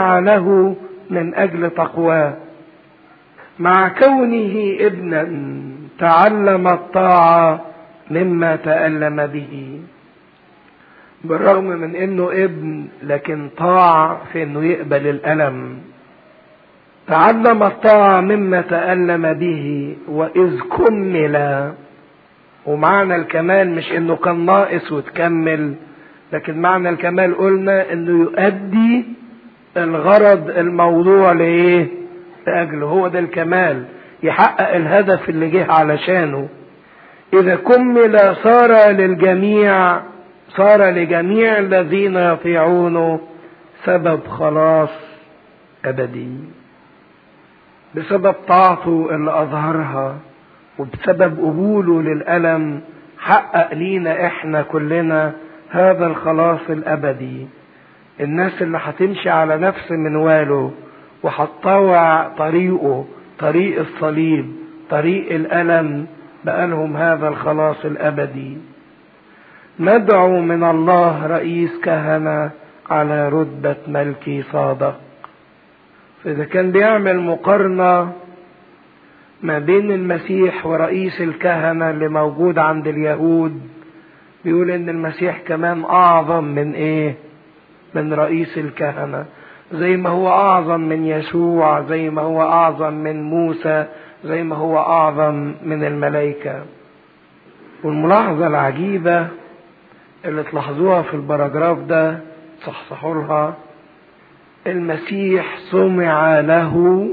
له من اجل تقواه مع كونه ابنا تعلم الطاعه مما تالم به بالرغم من انه ابن لكن طاع في انه يقبل الالم تعلم الطاعه مما تالم به واذ كمل ومعنى الكمال مش انه كان ناقص وتكمل لكن معنى الكمال قلنا انه يؤدي الغرض الموضوع لايه لاجله هو ده الكمال يحقق الهدف اللي جه علشانه اذا كمل صار للجميع صار لجميع الذين يطيعونه سبب خلاص ابدي بسبب طاعته اللي اظهرها وبسبب قبوله للالم حقق لينا احنا كلنا هذا الخلاص الابدي الناس اللي هتمشي على نفس منواله وهتطوع طريقه طريق الصليب طريق الالم بقالهم هذا الخلاص الابدي ندعو من الله رئيس كهنه على رتبه ملكي صادق فاذا كان بيعمل مقارنه ما بين المسيح ورئيس الكهنه اللي موجود عند اليهود بيقول ان المسيح كمان اعظم من ايه من رئيس الكهنه زي ما هو اعظم من يسوع زي ما هو اعظم من موسى زي ما هو اعظم من الملائكه والملاحظه العجيبه اللي تلاحظوها في البراجراف ده صحصحوا لها المسيح سمع له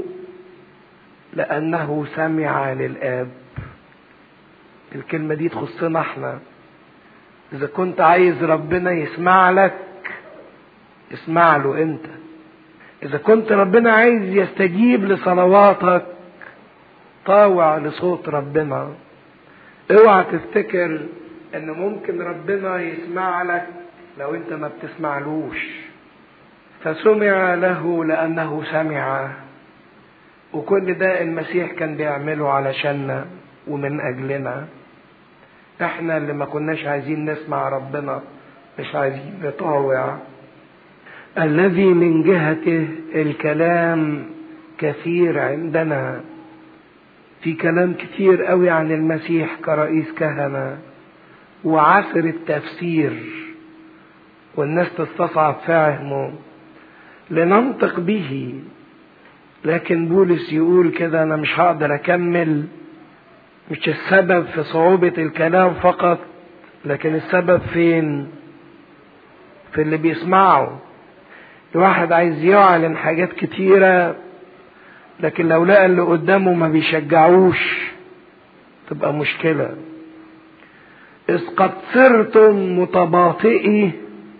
لانه سمع للاب الكلمه دي تخصنا احنا اذا كنت عايز ربنا يسمع لك اسمع له انت اذا كنت ربنا عايز يستجيب لصلواتك طاوع لصوت ربنا اوعى تفتكر ان ممكن ربنا يسمع لك لو انت ما بتسمعلوش فسمع له لانه سمع وكل ده المسيح كان بيعمله علشاننا ومن اجلنا احنا اللي ما كناش عايزين نسمع ربنا مش عايزين نطاوع الذي من جهته الكلام كثير عندنا في كلام كتير قوي عن المسيح كرئيس كهنة وعسر التفسير والناس تستصعب فهمه لننطق به لكن بولس يقول كده انا مش هقدر اكمل مش السبب في صعوبة الكلام فقط لكن السبب فين في اللي بيسمعه الواحد عايز يعلن حاجات كتيرة لكن لو لقى اللي قدامه ما بيشجعوش تبقى مشكلة إذ قد صرتم متباطئي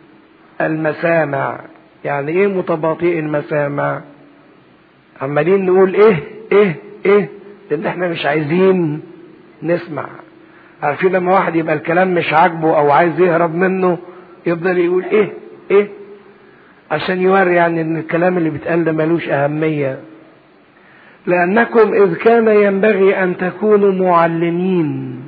المسامع يعني ايه متباطئي المسامع عمالين نقول ايه ايه ايه لان احنا مش عايزين نسمع عارفين لما واحد يبقى الكلام مش عاجبه او عايز يهرب منه يفضل يقول ايه ايه عشان يوري يعني ان الكلام اللي بيتقال ده ملوش اهميه لانكم اذ كان ينبغي ان تكونوا معلمين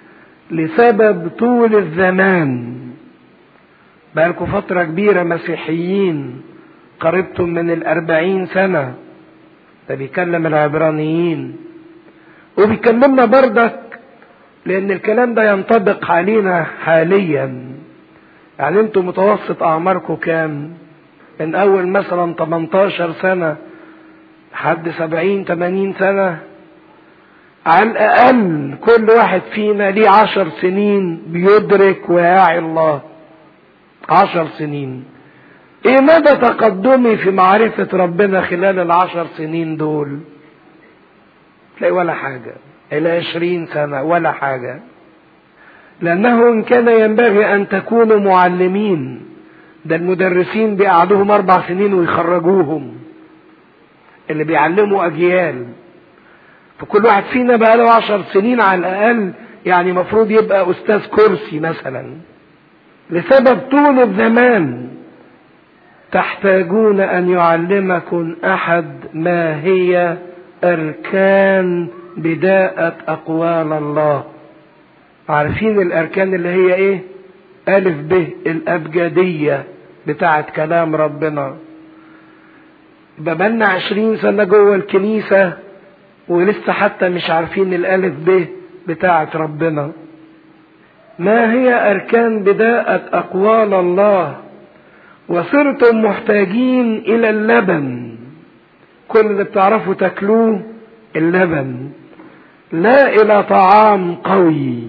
لسبب طول الزمان بقالكم فترة كبيرة مسيحيين قربتم من الأربعين سنة ده بيكلم العبرانيين وبيكلمنا بردك لأن الكلام ده ينطبق علينا حاليا يعني انتوا متوسط أعماركم كام؟ من أول مثلا 18 سنة لحد 70 80 سنة على الأقل كل واحد فينا ليه عشر سنين بيدرك ويعي الله عشر سنين ايه مدى تقدمي في معرفة ربنا خلال العشر سنين دول تلاقي ولا حاجة الى عشرين سنة ولا حاجة لانه ان كان ينبغي ان تكونوا معلمين ده المدرسين بيقعدوهم اربع سنين ويخرجوهم اللي بيعلموا اجيال فكل واحد فينا بقى له عشر سنين على الاقل يعني مفروض يبقى استاذ كرسي مثلا لسبب طول الزمان تحتاجون ان يعلمكم احد ما هي اركان بداءة اقوال الله عارفين الاركان اللي هي ايه الف ب الابجدية بتاعت كلام ربنا بقالنا عشرين سنة جوه الكنيسة ولسه حتى مش عارفين الألف ب بتاعة ربنا ما هي أركان بداءة أقوال الله وصرتم محتاجين إلى اللبن كل اللي بتعرفوا تاكلوه اللبن لا إلى طعام قوي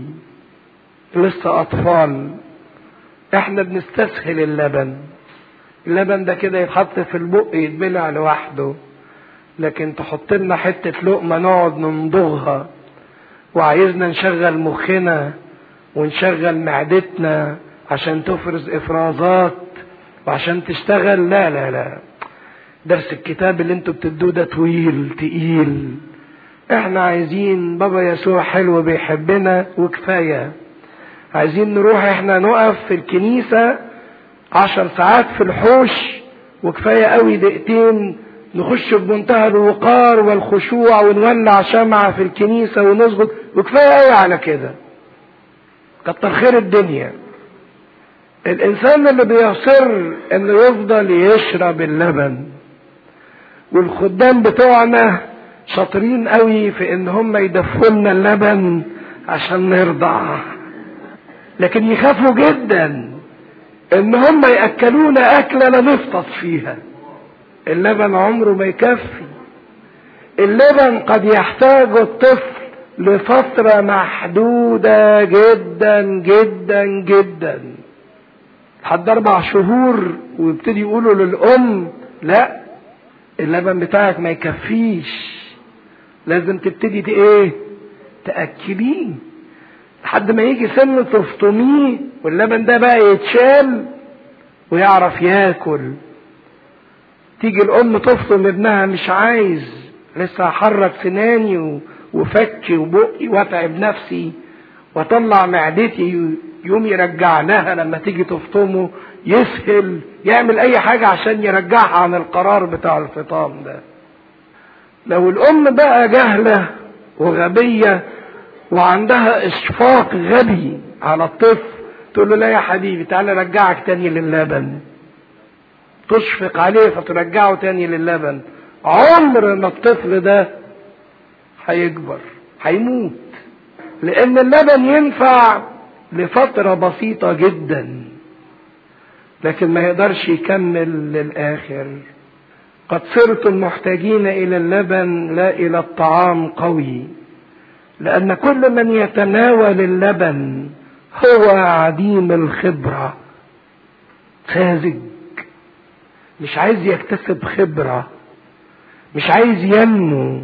لسه أطفال احنا بنستسهل اللبن اللبن ده كده يتحط في البق يتبلع لوحده لكن تحط لنا حتة لقمة نقعد نمضغها وعايزنا نشغل مخنا ونشغل معدتنا عشان تفرز افرازات وعشان تشتغل لا لا لا درس الكتاب اللي انتوا بتدوه ده طويل تقيل احنا عايزين بابا يسوع حلو بيحبنا وكفايه عايزين نروح احنا نقف في الكنيسة عشر ساعات في الحوش وكفاية قوي دقيقتين نخش بمنتهى الوقار والخشوع ونولع شمعة في الكنيسة ونسجد وكفاية قوي على كده كتر خير الدنيا الانسان اللي بيصر انه يفضل يشرب اللبن والخدام بتوعنا شاطرين قوي في ان هم يدفوا لنا اللبن عشان نرضع لكن يخافوا جدا ان هم ياكلونا اكله لا نفطس فيها اللبن عمره ما يكفي اللبن قد يحتاج الطفل لفترة محدودة جدا جدا جدا لحد أربع شهور ويبتدي يقولوا للأم لا اللبن بتاعك ما يكفيش لازم تبتدي ايه تأكليه لحد ما يجي سن تفطميه واللبن ده بقى يتشال ويعرف ياكل تيجي الام تفطم ابنها مش عايز لسه هحرك سناني وفكي وبقي واتعب نفسي واطلع معدتي يوم يرجع لها لما تيجي تفطمه يسهل يعمل اي حاجة عشان يرجعها عن القرار بتاع الفطام ده لو الام بقى جهلة وغبية وعندها اشفاق غبي على الطفل تقول له لا يا حبيبي تعالى رجعك تاني للبن تشفق عليه فترجعه تاني للبن عمر ما الطفل ده هيكبر هيموت لان اللبن ينفع لفترة بسيطة جدا لكن ما يقدرش يكمل للآخر قد صرتم محتاجين إلى اللبن لا إلى الطعام قوي لأن كل من يتناول اللبن هو عديم الخبرة ساذج مش عايز يكتسب خبرة مش عايز ينمو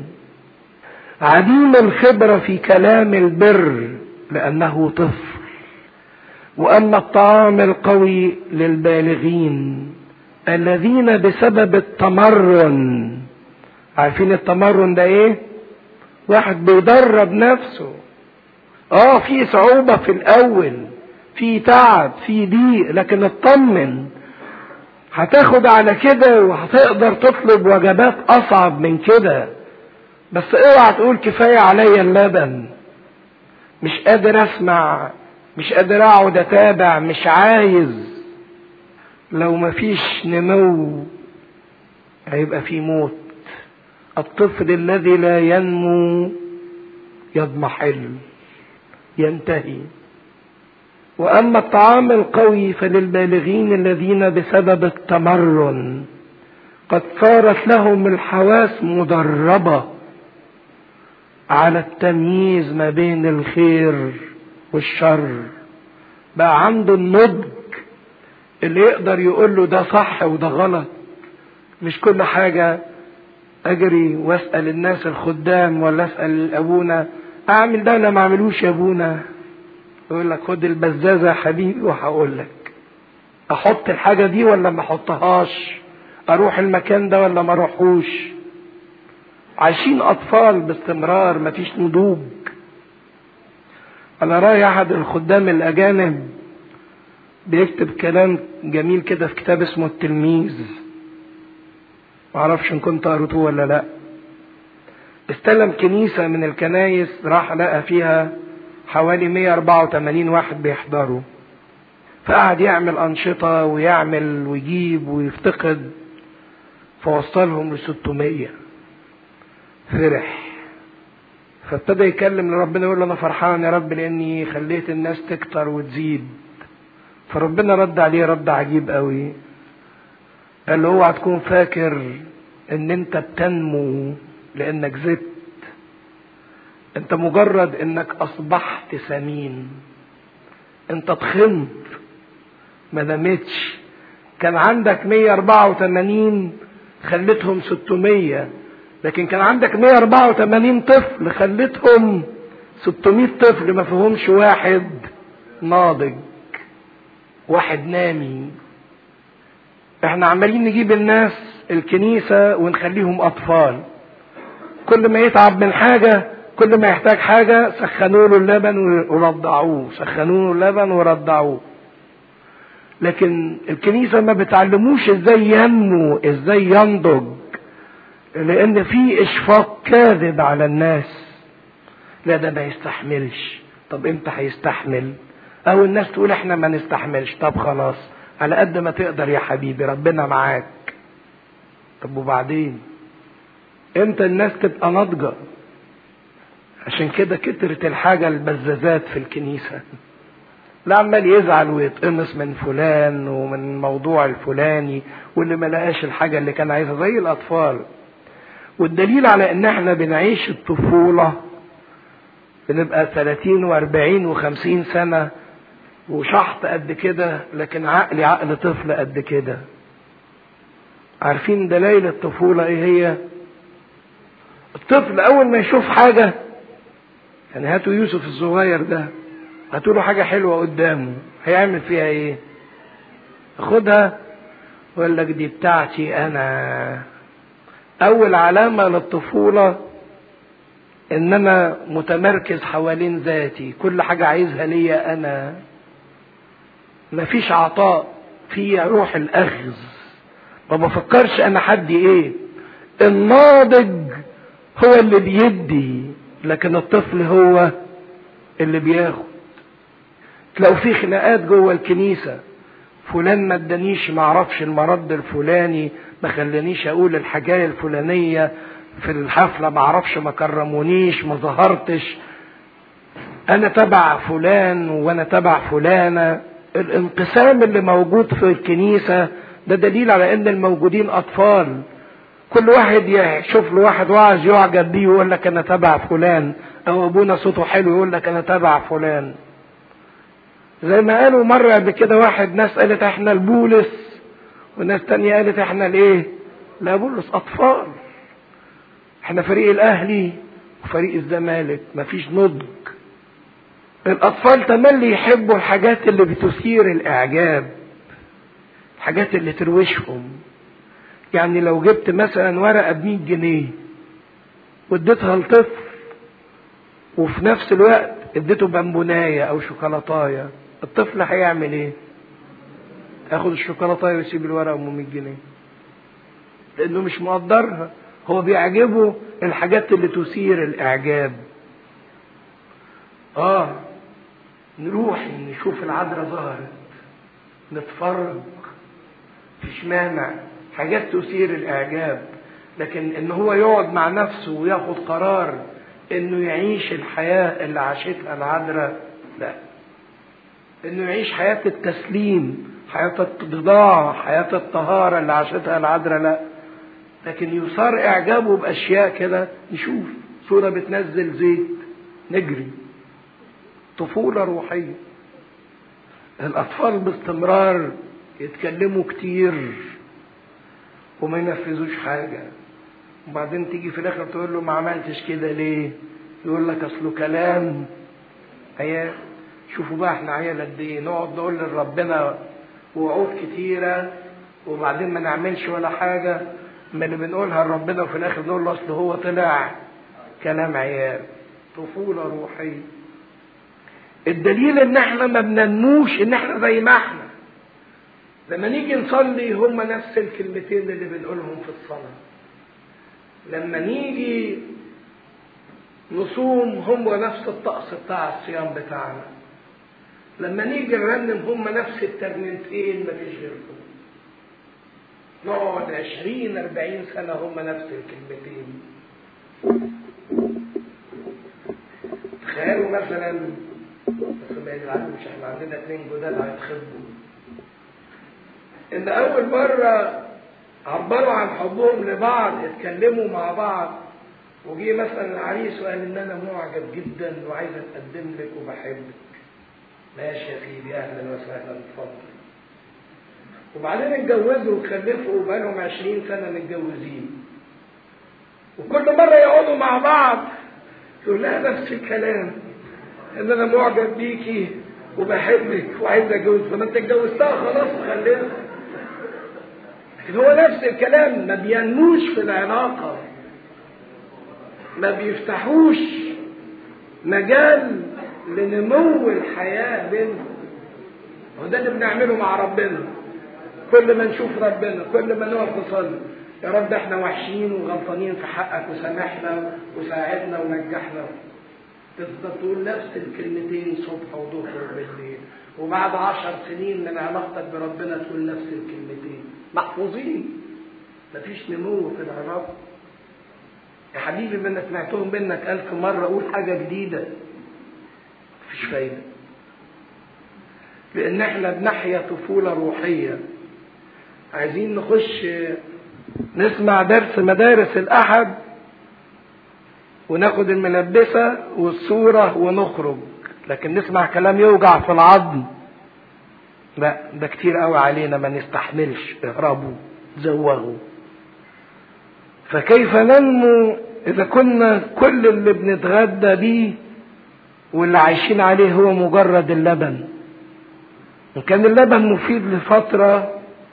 عديم الخبرة في كلام البر لأنه طفل وأما الطعام القوي للبالغين الذين بسبب التمرن عارفين التمرن ده ايه واحد بيدرب نفسه اه في صعوبة في الاول في تعب في ضيق لكن اطمن هتاخد على كده وهتقدر تطلب وجبات اصعب من كده بس اوعى تقول كفاية عليا اللبن مش قادر اسمع مش قادر اقعد اتابع مش عايز لو مفيش نمو هيبقى في موت الطفل الذي لا ينمو يضمحل ينتهي واما الطعام القوي فللبالغين الذين بسبب التمرن قد صارت لهم الحواس مدربه على التمييز ما بين الخير والشر بقى عنده النضج اللي يقدر يقول له ده صح وده غلط مش كل حاجة أجري وأسأل الناس الخدام ولا أسأل أبونا أعمل ده ولا ما أعملوش يا أبونا يقول لك خد البزازة يا حبيبي وهقول لك أحط الحاجة دي ولا ما أحطهاش أروح المكان ده ولا ما أروحوش عايشين أطفال باستمرار مفيش نضوج أنا رأي أحد الخدام الأجانب بيكتب كلام جميل كده في كتاب اسمه التلميذ معرفش ان كنت قريتوه ولا لا استلم كنيسة من الكنايس راح لقى فيها حوالي 184 واحد بيحضروا فقعد يعمل أنشطة ويعمل ويجيب ويفتقد فوصلهم ل 600 فرح فابتدى يكلم لربنا يقول له انا فرحان يا رب لاني خليت الناس تكتر وتزيد فربنا رد عليه رد عجيب قوي قال له اوعى تكون فاكر ان انت بتنمو لانك زدت انت مجرد انك اصبحت سمين انت تخنت ما نمتش كان عندك 184 خليتهم 600 لكن كان عندك 184 طفل خليتهم 600 طفل ما فيهمش واحد ناضج واحد نامي احنا عمالين نجيب الناس الكنيسة ونخليهم أطفال كل ما يتعب من حاجة كل ما يحتاج حاجة سخنوا له اللبن ورضعوه سخنوا له اللبن ورضعوه لكن الكنيسة ما بتعلموش ازاي ينمو ازاي ينضج لان في اشفاق كاذب على الناس لا ده ما يستحملش طب امتى هيستحمل او الناس تقول احنا ما نستحملش طب خلاص على قد ما تقدر يا حبيبي ربنا معاك طب وبعدين امتى الناس تبقى ناضجة عشان كده كترت الحاجة البزازات في الكنيسة لا عمال يزعل ويتقمص من فلان ومن الموضوع الفلاني واللي ما لقاش الحاجة اللي كان عايزها زي الأطفال والدليل على ان احنا بنعيش الطفولة بنبقى 30 و40 و50 سنة وشحط قد كده لكن عقلي عقل طفل قد كده عارفين دلائل الطفولة ايه هي الطفل اول ما يشوف حاجة يعني هاتوا يوسف الصغير ده هاتوا له حاجة حلوة قدامه هيعمل فيها ايه خدها ويقول لك دي بتاعتي انا اول علامة للطفولة ان انا متمركز حوالين ذاتي كل حاجة عايزها ليا انا مفيش عطاء في روح الاخذ ما بفكرش انا حد ايه الناضج هو اللي بيدي لكن الطفل هو اللي بياخد تلاقوا في خناقات جوه الكنيسة فلان ما ادانيش ما اعرفش المرض الفلاني ما خلانيش اقول الحكاية الفلانية في الحفلة ما اعرفش ما كرمونيش ما ظهرتش انا تبع فلان وانا تبع فلانة الانقسام اللي موجود في الكنيسة ده دليل على ان الموجودين اطفال كل واحد يشوف له واحد واعظ يعجب بيه ويقول لك انا تبع فلان او ابونا صوته حلو يقول لك انا تبع فلان زي ما قالوا مرة قبل كده واحد ناس قالت احنا البولس وناس تانية قالت احنا الايه لا بولس اطفال احنا فريق الاهلي وفريق الزمالك مفيش نضج الاطفال تملي يحبوا الحاجات اللي بتثير الاعجاب الحاجات اللي تروشهم يعني لو جبت مثلا ورقه ب 100 جنيه واديتها لطفل وفي نفس الوقت اديته بامبونايه او شوكولاتايه الطفل هيعمل ايه ياخد الشوكولاتايه ويسيب الورقه ام 100 جنيه لانه مش مقدرها هو بيعجبه الحاجات اللي تثير الاعجاب اه نروح نشوف العذراء ظهرت نتفرج مفيش مانع حاجات تثير الاعجاب لكن ان هو يقعد مع نفسه وياخد قرار انه يعيش الحياه اللي عاشتها العذراء لا انه يعيش حياه التسليم حياه الاتضاع حياه الطهاره اللي عاشتها العذراء لا لكن يثار اعجابه باشياء كده نشوف صوره بتنزل زيت نجري طفوله روحيه الاطفال باستمرار يتكلموا كتير وما ينفذوش حاجه وبعدين تيجي في الاخر تقول له ما عملتش كده ليه يقول لك اصله كلام عيال شوفوا بقى احنا عيال قد ايه نقعد نقول لربنا وعود كتيره وبعدين ما نعملش ولا حاجه من اللي بنقولها لربنا وفي الاخر نقول له اصل هو طلع كلام عيال طفوله روحيه الدليل ان احنا ما بننموش ان احنا زي ما احنا لما نيجي نصلي هم نفس الكلمتين اللي بنقولهم في الصلاه لما نيجي نصوم هم نفس الطقس بتاع الصيام بتاعنا لما نيجي نرنم هم نفس الترنيمتين مفيش غيرهم نقعد عشرين أربعين سنة هم نفس الكلمتين تخيلوا مثلا بس ما يزعلوا مش احنا عندنا اتنين جداد هيتخبوا ان اول مرة عبروا عن حبهم لبعض اتكلموا مع بعض وجي مثلا العريس وقال ان انا معجب جدا وعايز اتقدم لك وبحبك ماشي يا سيدي اهلا وسهلا اتفضل وبعدين اتجوزوا وخلفوا وبقالهم 20 سنه متجوزين وكل مره يقعدوا مع بعض تقول لها نفس الكلام ان انا معجب بيكي وبحبك وعايز اتجوز فما انت اتجوزتها خلاص وخلفت لكن هو نفس الكلام ما بينموش في العلاقه ما بيفتحوش مجال لنمو الحياة بينهم وده اللي بنعمله مع ربنا كل ما نشوف ربنا كل ما نقف نصلي يا رب احنا وحشين وغلطانين في حقك وسامحنا وساعدنا ونجحنا تفضل تقول نفس الكلمتين صبح وظهر وبالليل وبعد عشر سنين من علاقتك بربنا تقول نفس الكلمتين محفوظين مفيش نمو في العلاقه يا حبيبي ما انا سمعتهم منك ألف مرة قول حاجة جديدة مفيش فايدة لأن احنا بنحيا طفولة روحية عايزين نخش نسمع درس مدارس الأحد وناخد الملبسة والصورة ونخرج لكن نسمع كلام يوجع في العظم لا ده كتير قوي علينا ما نستحملش اهربوا زوغوا فكيف ننمو إذا كنا كل اللي بنتغدى بيه واللي عايشين عليه هو مجرد اللبن إن كان اللبن مفيد لفترة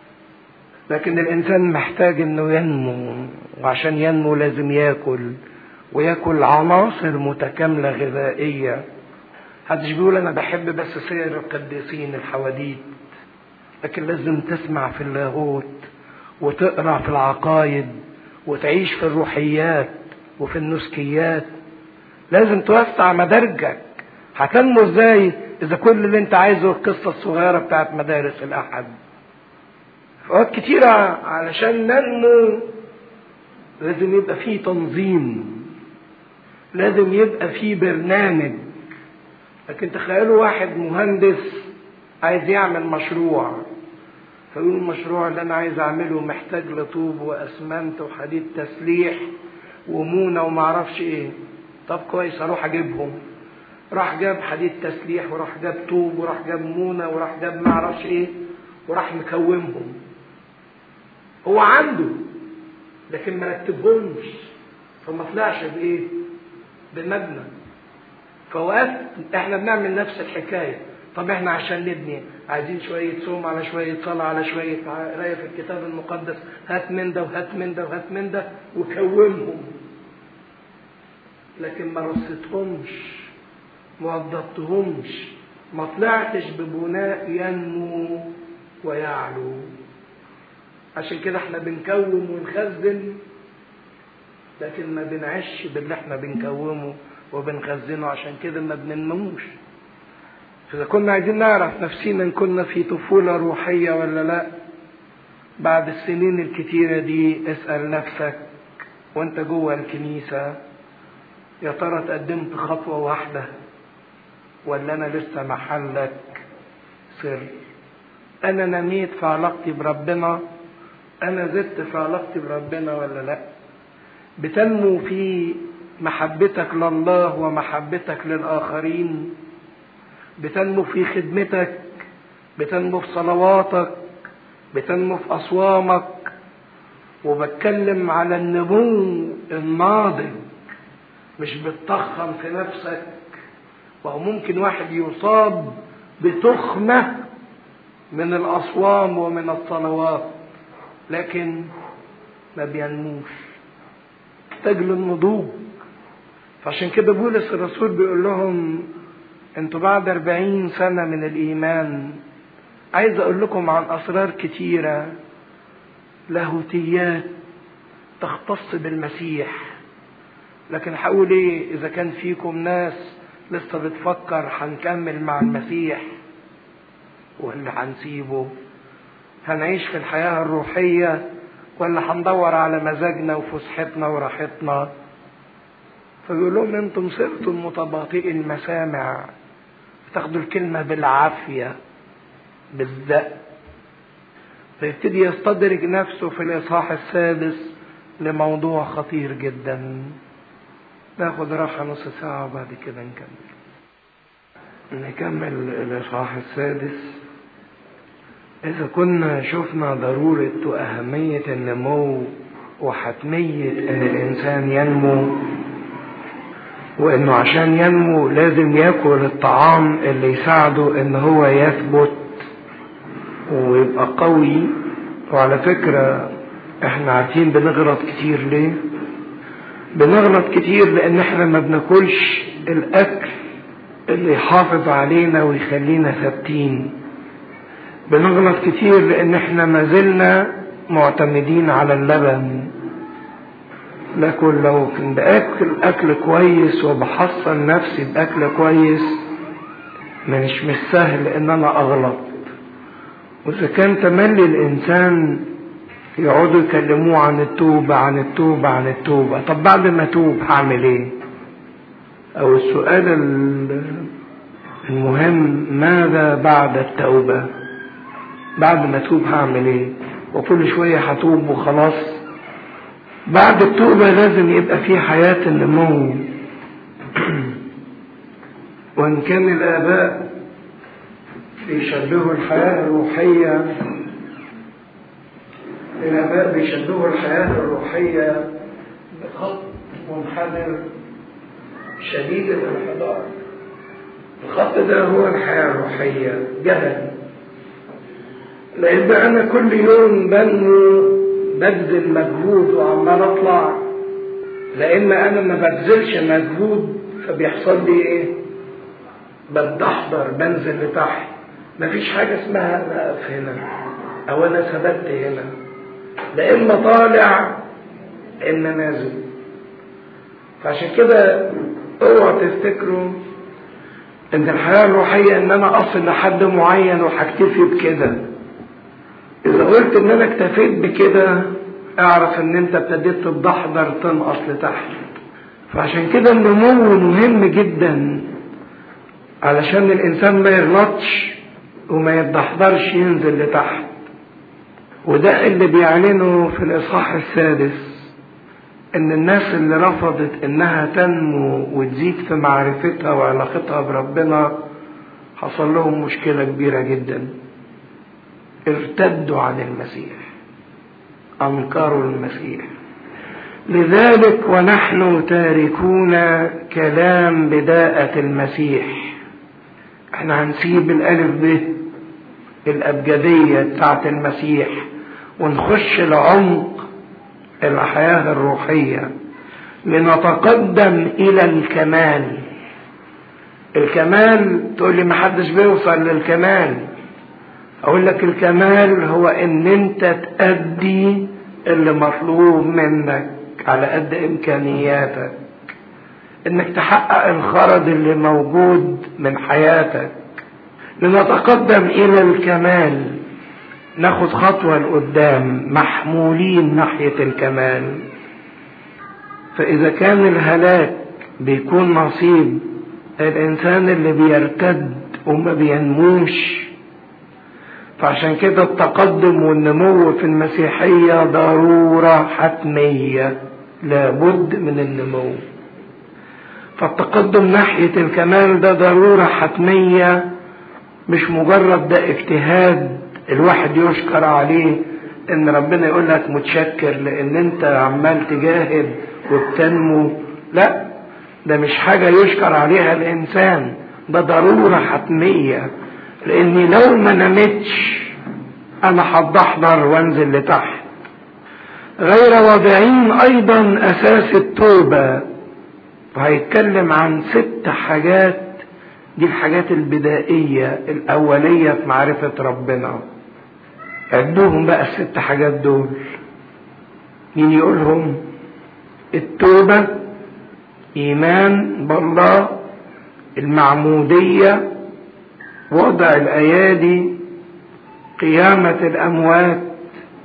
لكن الإنسان محتاج إنه ينمو وعشان ينمو لازم ياكل وياكل عناصر متكاملة غذائية محدش بيقول أنا بحب بس سير القديسين الحواديت لكن لازم تسمع في اللاهوت وتقرا في العقايد وتعيش في الروحيات وفي النسكيات لازم توسع مدارجك هتنمو ازاي اذا كل اللي انت عايزه القصه الصغيره بتاعت مدارس الاحد فوقت كتيرة علشان ننمو لازم يبقى فيه تنظيم لازم يبقى فيه برنامج لكن تخيلوا واحد مهندس عايز يعمل مشروع فيقول المشروع اللي انا عايز اعمله محتاج لطوب واسمنت وحديد تسليح ومونه ومعرفش ايه طب كويس اروح اجيبهم راح جاب حديد تسليح وراح جاب طوب وراح جاب مونه وراح جاب معرفش ايه وراح مكومهم هو عنده لكن ما رتبهمش فما طلعش بايه بمبنى فوقت احنا بنعمل نفس الحكايه طب احنا عشان نبني عايزين شوية صوم على شوية صلاة على شوية قراية في الكتاب المقدس هات من ده وهات من ده وهات من ده وكومهم لكن ما رصيتهمش ما وضبطهمش ما طلعتش ببناء ينمو ويعلو عشان كده احنا بنكوم ونخزن لكن ما بنعش باللي احنا بنكومه وبنخزنه عشان كده ما بننموش إذا كنا عايزين نعرف نفسينا إن كنا في طفولة روحية ولا لا بعد السنين الكتيرة دي اسأل نفسك وانت جوه الكنيسة يا ترى تقدمت خطوة واحدة ولا أنا لسه محلك سر أنا نميت في علاقتي بربنا أنا زدت في علاقتي بربنا ولا لا بتنمو في محبتك لله ومحبتك للآخرين بتنمو في خدمتك بتنمو في صلواتك بتنمو في أصوامك وبتكلم على النمو الناضج مش بتضخم في نفسك وهو ممكن واحد يصاب بتخمة من الأصوام ومن الصلوات لكن ما بينموش محتاج للنضوج فعشان كده بولس الرسول بيقول لهم انتوا بعد أربعين سنة من الإيمان عايز أقول لكم عن أسرار كتيرة لاهوتيات تختص بالمسيح لكن هقول ايه إذا كان فيكم ناس لسه بتفكر هنكمل مع المسيح ولا هنسيبه هنعيش في الحياة الروحية ولا هندور على مزاجنا وفسحتنا وراحتنا فيقول لهم انتم صرتم متباطئي المسامع تاخدوا الكلمة بالعافية بالزق فيبتدي يستدرج نفسه في الإصحاح السادس لموضوع خطير جدا ناخد راحة نص ساعة وبعد كده نكمل نكمل الإصحاح السادس إذا كنا شفنا ضرورة وأهمية النمو وحتمية إن الإنسان ينمو وإنه عشان ينمو لازم ياكل الطعام اللي يساعده إن هو يثبت ويبقى قوي وعلى فكرة إحنا عارفين بنغلط كتير ليه؟ بنغلط كتير لأن إحنا ما بناكلش الأكل اللي يحافظ علينا ويخلينا ثابتين بنغلط كتير لان احنا ما زلنا معتمدين على اللبن لكن لو كنت باكل اكل كويس وبحصن نفسي باكل كويس مش مش سهل ان انا اغلط واذا كان تملي الانسان يقعدوا يكلموه عن التوبة عن التوبة عن التوبة طب بعد ما توب هعمل ايه او السؤال المهم ماذا بعد التوبه بعد ما اتوب هعمل ايه وكل شويه هتوب وخلاص بعد التوبة لازم يبقى في حياة النمو وإن كان الآباء بيشبهوا الحياة الروحية الآباء بيشبهوا الحياة الروحية بخط منحدر شديد الانحدار الخط ده هو الحياة الروحية جهل لان انا كل يوم بنمو ببذل مجهود وعمال اطلع لان انا ما ببذلش مجهود فبيحصل لي ايه بتدحضر بنزل لتحت مفيش حاجة اسمها انا اقف هنا او انا ثبت هنا لا اما طالع اما نازل فعشان كده اوعوا تفتكروا ان الحياة الروحية ان انا اصل لحد معين وهكتفي بكده إذا قلت إن أنا اكتفيت بكده اعرف إن أنت ابتديت تتدحضر تنقص لتحت. فعشان كده النمو مهم جدا علشان الإنسان ما يغلطش وما يتدحضرش ينزل لتحت. وده اللي بيعلنه في الإصحاح السادس إن الناس اللي رفضت إنها تنمو وتزيد في معرفتها وعلاقتها بربنا حصل لهم مشكلة كبيرة جدا. ارتدوا عن المسيح انكروا المسيح لذلك ونحن تاركون كلام بداءة المسيح احنا هنسيب الالف ب الابجدية بتاعت المسيح ونخش لعمق الحياة الروحية لنتقدم الى الكمال الكمال تقول لي محدش بيوصل للكمال اقول لك الكمال هو ان انت تأدي اللي مطلوب منك على قد امكانياتك انك تحقق الغرض اللي موجود من حياتك لنتقدم الى الكمال ناخد خطوة لقدام محمولين ناحية الكمال فاذا كان الهلاك بيكون نصيب الانسان اللي بيرتد وما بينموش فعشان كده التقدم والنمو في المسيحية ضرورة حتمية لابد من النمو فالتقدم ناحية الكمال ده ضرورة حتمية مش مجرد ده اجتهاد الواحد يشكر عليه ان ربنا يقول لك متشكر لان انت عمال تجاهد وبتنمو لا ده مش حاجة يشكر عليها الانسان ده ضرورة حتمية لاني لو ما نمتش انا هتدحضر وانزل لتحت غير واضعين ايضا اساس التوبة وهيتكلم عن ست حاجات دي الحاجات البدائية الاولية في معرفة ربنا عدوهم بقى الست حاجات دول مين يقولهم التوبة ايمان بالله المعمودية وضع الايادي قيامة الاموات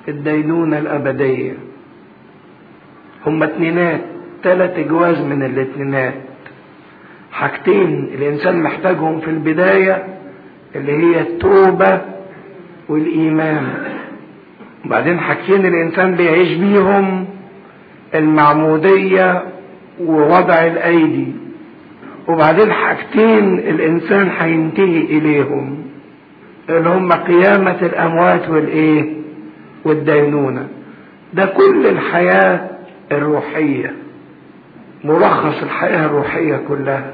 الدينونة الأبدية هما اتنينات تلات جواز من الاتنينات حاجتين الإنسان محتاجهم في البداية اللي هي التوبة والإيمان وبعدين حاجتين الإنسان بيعيش بيهم المعمودية ووضع الأيدي وبعدين حاجتين الإنسان هينتهي إليهم اللي هم قيامة الأموات والإيه والدينونة ده كل الحياة الروحية ملخص الحياة الروحية كلها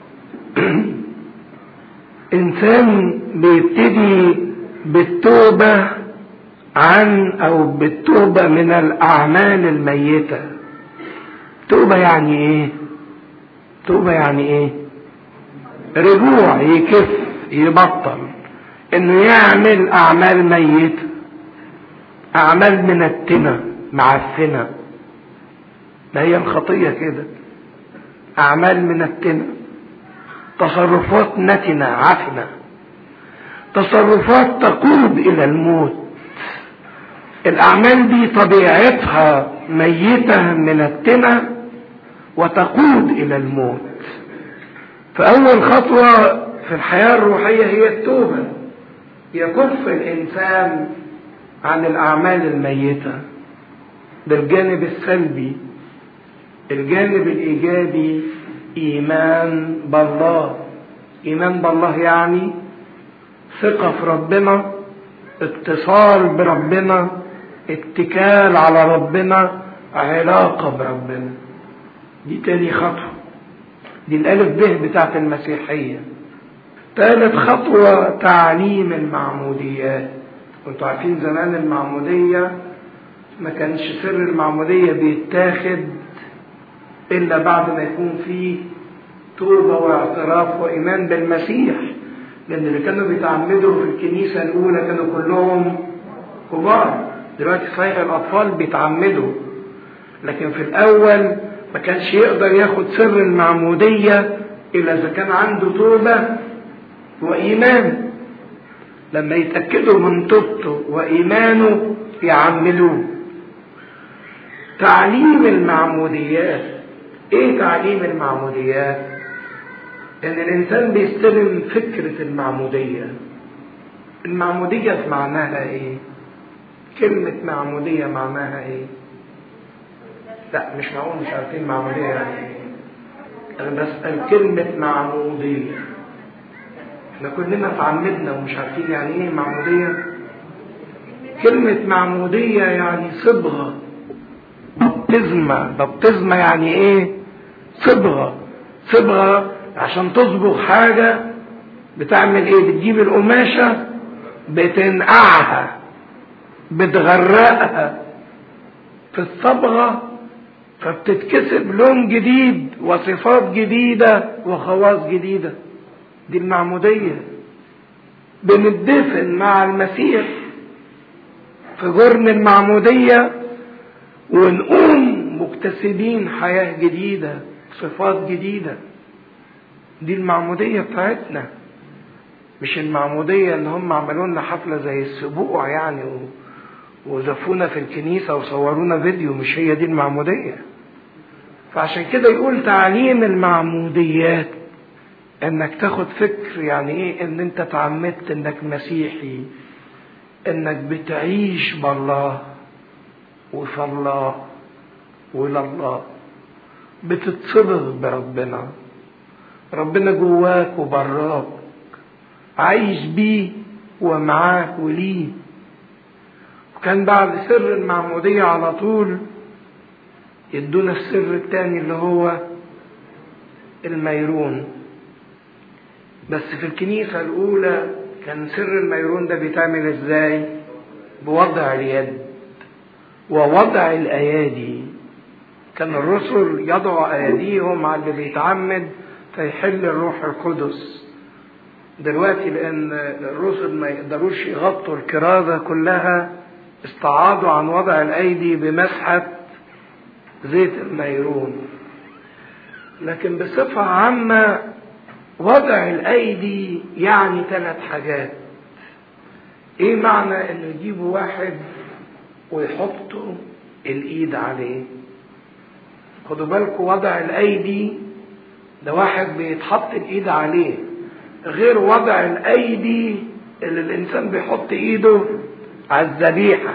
إنسان بيبتدي بالتوبة عن أو بالتوبة من الأعمال الميتة توبة يعني إيه؟ توبة يعني إيه؟ رجوع يكف يبطل إنه يعمل أعمال ميتة أعمال منتنة معفنة ما هي الخطية كده أعمال منتنة تصرفات نتنة عفنة تصرفات تقود إلى الموت الأعمال دي طبيعتها ميتة منتنة وتقود إلى الموت فأول خطوة في الحياة الروحية هي التوبة يكف الإنسان عن الأعمال الميتة ده الجانب السلبي الجانب الإيجابي إيمان بالله إيمان بالله يعني ثقة في ربنا اتصال بربنا اتكال على ربنا علاقة بربنا دي تاني خطوة دي الألف به بتاعت المسيحية ثالث خطوة تعليم المعموديات انتوا عارفين زمان المعمودية ما كانش سر المعمودية بيتاخد إلا بعد ما يكون فيه توبة واعتراف وإيمان بالمسيح لأن اللي كانوا بيتعمدوا في الكنيسة الأولى كانوا كلهم كبار دلوقتي صحيح الأطفال بيتعمدوا لكن في الأول ما كانش يقدر ياخد سر المعمودية إلا إذا كان عنده توبة وإيمان لما يتأكدوا من توبته وإيمانه يعملوه تعليم المعموديات ايه تعليم المعموديات ان الانسان بيستلم فكرة المعمودية المعمودية معناها ايه كلمة معمودية معناها ايه لا مش معقول مش عارفين معمودية يعني ايه انا بسأل كلمة معمودية احنا كلنا اتعمدنا ومش عارفين يعني ايه معمودية كلمة معمودية يعني صبغة بابتزمة بابتزمة يعني ايه صبغة صبغة عشان تصبغ حاجة بتعمل ايه بتجيب القماشة بتنقعها بتغرقها في الصبغة فبتتكسب لون جديد وصفات جديدة وخواص جديدة دي المعمودية بندفن مع المسيح في جرن المعمودية ونقوم مكتسبين حياة جديدة صفات جديدة دي المعمودية بتاعتنا مش المعمودية ان هم عملوا لنا حفلة زي السبوع يعني و... وزفونا في الكنيسة وصورونا فيديو مش هي دي المعمودية فعشان كده يقول تعليم المعموديات انك تاخد فكر يعني ايه ان انت اتعمدت انك مسيحي انك بتعيش بالله وفي الله ولله بتتصبغ بربنا ربنا جواك وبراك عايش بيه ومعاك وليه وكان بعد سر المعمودية على طول يدونا السر التاني اللي هو الميرون بس في الكنيسة الأولى كان سر الميرون ده بيتعمل ازاي بوضع اليد ووضع الأيادي كان الرسل يضعوا أيديهم على اللي بيتعمد فيحل الروح القدس دلوقتي لأن الرسل ما يقدروش يغطوا الكرازة كلها استعاضوا عن وضع الأيدي بمسحة زيت الميرون لكن بصفة عامة وضع الأيدي يعني ثلاث حاجات إيه معنى إنه يجيبوا واحد ويحطوا الايد عليه خدوا بالكم وضع الايدي ده واحد بيتحط الايد عليه غير وضع الايدي اللي الانسان بيحط ايده على الذبيحه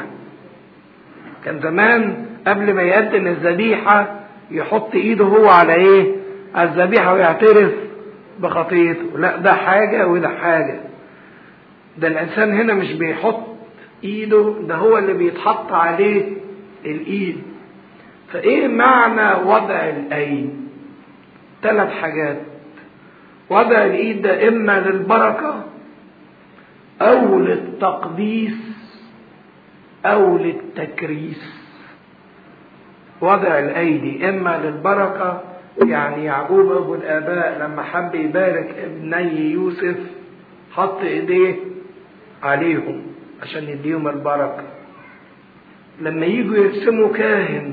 كان زمان قبل ما يقدم الذبيحه يحط ايده هو على ايه على الذبيحه ويعترف بخطيته لا ده حاجه وده حاجه ده الانسان هنا مش بيحط ايده ده هو اللي بيتحط عليه الايد فايه معنى وضع الايد ثلاث حاجات وضع الايد ده اما للبركه او للتقديس او للتكريس وضع الايدي اما للبركه يعني يعقوب ابو الاباء لما حب يبارك ابني يوسف حط ايديه عليهم عشان يديهم البركه لما يجوا يرسموا كاهن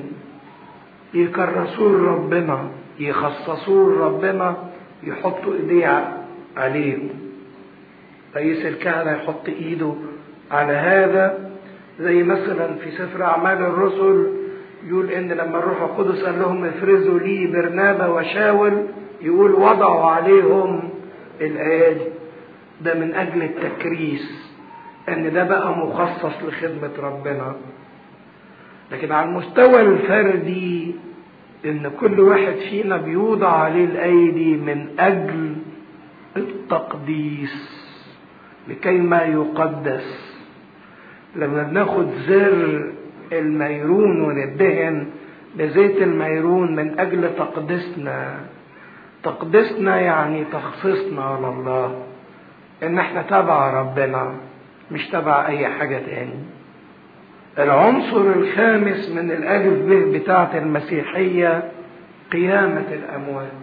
يكرسوه ربنا يخصصوه ربنا يحطوا ايديه عليهم رئيس الكهنة يحط ايده على هذا زي مثلا في سفر اعمال الرسل يقول ان لما الروح القدس قال لهم افرزوا لي برنابا وشاول يقول وضعوا عليهم الايادي ده من اجل التكريس ان ده بقى مخصص لخدمة ربنا لكن على المستوى الفردي ان كل واحد فينا بيوضع عليه الايدي من اجل التقديس لكي ما يقدس لما بناخد زر الميرون وندهن بزيت الميرون من اجل تقديسنا تقديسنا يعني تخصيصنا على الله ان احنا تبع ربنا مش تبع اي حاجة تاني العنصر الخامس من الالف به بتاعة المسيحية قيامة الاموات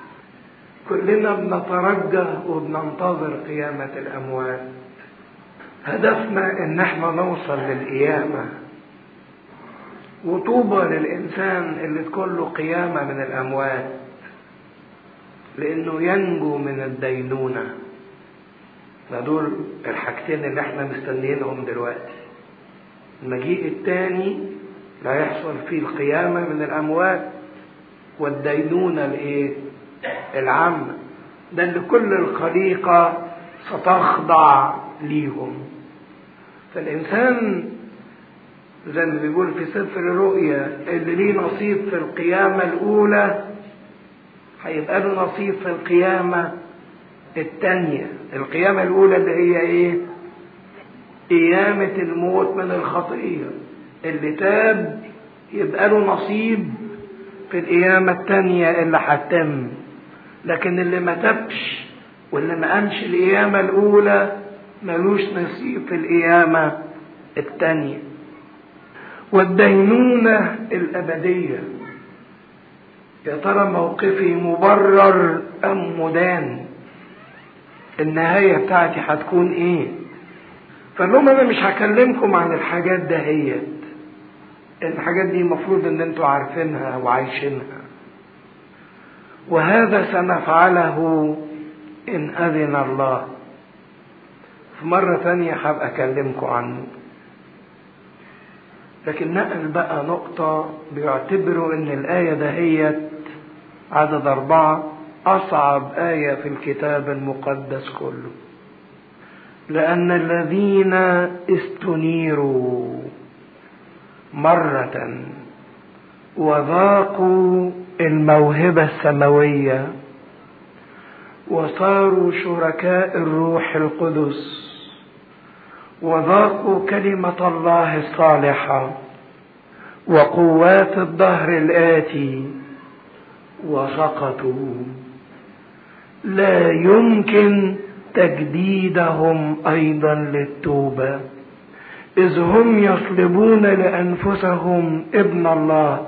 كلنا بنترجى وبننتظر قيامة الاموات هدفنا ان احنا نوصل للقيامة وطوبى للانسان اللي تكون له قيامة من الاموات لانه ينجو من الدينونة ده دول الحاجتين اللي احنا مستنيينهم دلوقتي المجيء الثاني لا يحصل فيه القيامة من الأموات والدينونة الإيه؟ العامة ده اللي كل الخليقة ستخضع ليهم فالإنسان زي ما بيقول في سفر الرؤيا اللي ليه نصيب في القيامة الأولى هيبقى له نصيب في القيامة الثانية القيامة الأولى اللي هي إيه؟ قيامة الموت من الخطية اللي تاب يبقى له نصيب في القيامة التانية اللي هتتم لكن اللي ما تبش واللي ما قامش القيامة الأولى ملوش نصيب في القيامة التانية والدينونة الأبدية يا ترى موقفي مبرر أم مدان النهاية بتاعتي هتكون ايه فقال لهم انا مش هكلمكم عن الحاجات دهيت الحاجات دي المفروض ان انتوا عارفينها وعايشينها وهذا سنفعله ان اذن الله في مرة ثانية هبقى اكلمكم عنه لكن نقل بقى نقطة بيعتبروا ان الآية دهيت عدد أربعة أصعب آية في الكتاب المقدس كله لأن الذين استنيروا مرة وذاقوا الموهبة السماوية وصاروا شركاء الروح القدس وذاقوا كلمة الله الصالحة وقوات الدهر الآتي وسقطوا لا يمكن تجديدهم ايضا للتوبه اذ هم يطلبون لانفسهم ابن الله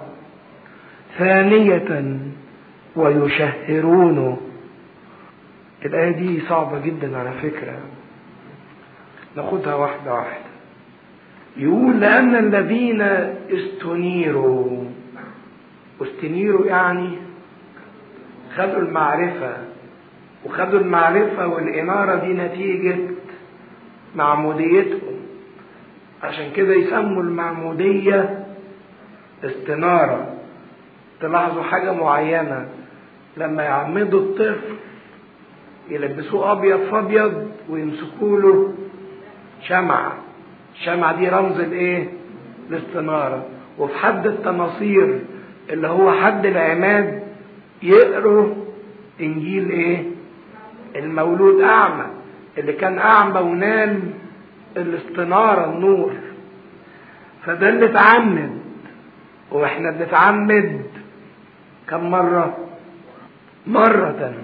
ثانيه ويشهرونه الايه دي صعبه جدا على فكره ناخدها واحده واحده يقول لان الذين استنيروا استنيروا يعني خدوا المعرفه وخدوا المعرفة والإنارة دي نتيجة معموديتهم عشان كده يسموا المعمودية استنارة تلاحظوا حاجة معينة لما يعمدوا الطفل يلبسوه أبيض فأبيض ويمسكوا له شمعة الشمعة دي رمز الإيه؟ الاستنارة وفي حد التناصير اللي هو حد العماد يقروا إنجيل إيه؟ المولود أعمى اللي كان أعمى ونال الاستنارة النور فده اللي اتعمد واحنا بنتعمد كم مرة مرة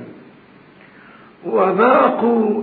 وذاقوا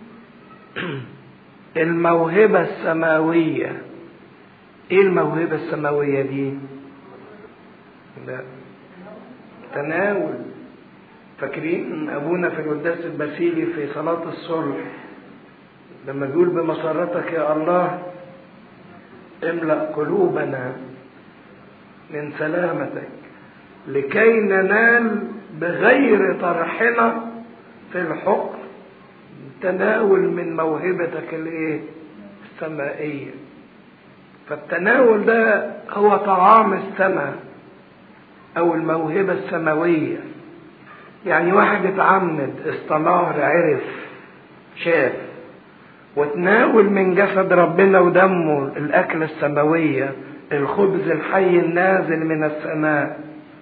الموهبة السماوية ايه الموهبة السماوية دي لا تناول فاكرين ابونا في القداس البسيلي في صلاة الصلح لما بيقول بمسرتك يا الله املأ قلوبنا من سلامتك لكي ننال بغير طرحنا في الحكم تناول من موهبتك الايه السمائية فالتناول ده هو طعام السماء او الموهبة السماوية يعني واحد اتعمد استنار عرف شاف وتناول من جسد ربنا ودمه الأكلة السماوية الخبز الحي النازل من السماء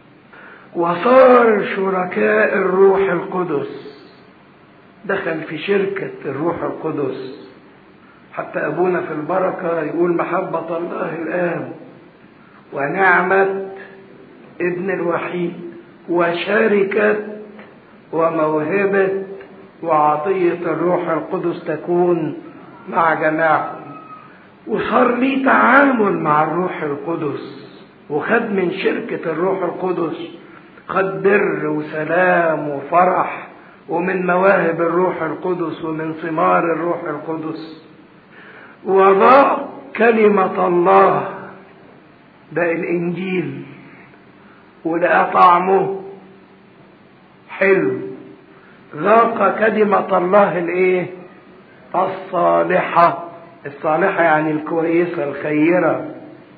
وصار شركاء الروح القدس دخل في شركة الروح القدس حتى أبونا في البركة يقول محبة الله الآب ونعمة ابن الوحيد وشركة وموهبة وعطية الروح القدس تكون مع جماعكم وصار لي تعامل مع الروح القدس وخد من شركة الروح القدس خد بر وسلام وفرح ومن مواهب الروح القدس ومن ثمار الروح القدس وضاء كلمة الله ده الإنجيل ولقى طعمه حلو ذاق كلمة الله الايه الصالحة الصالحة يعني الكويسة الخيرة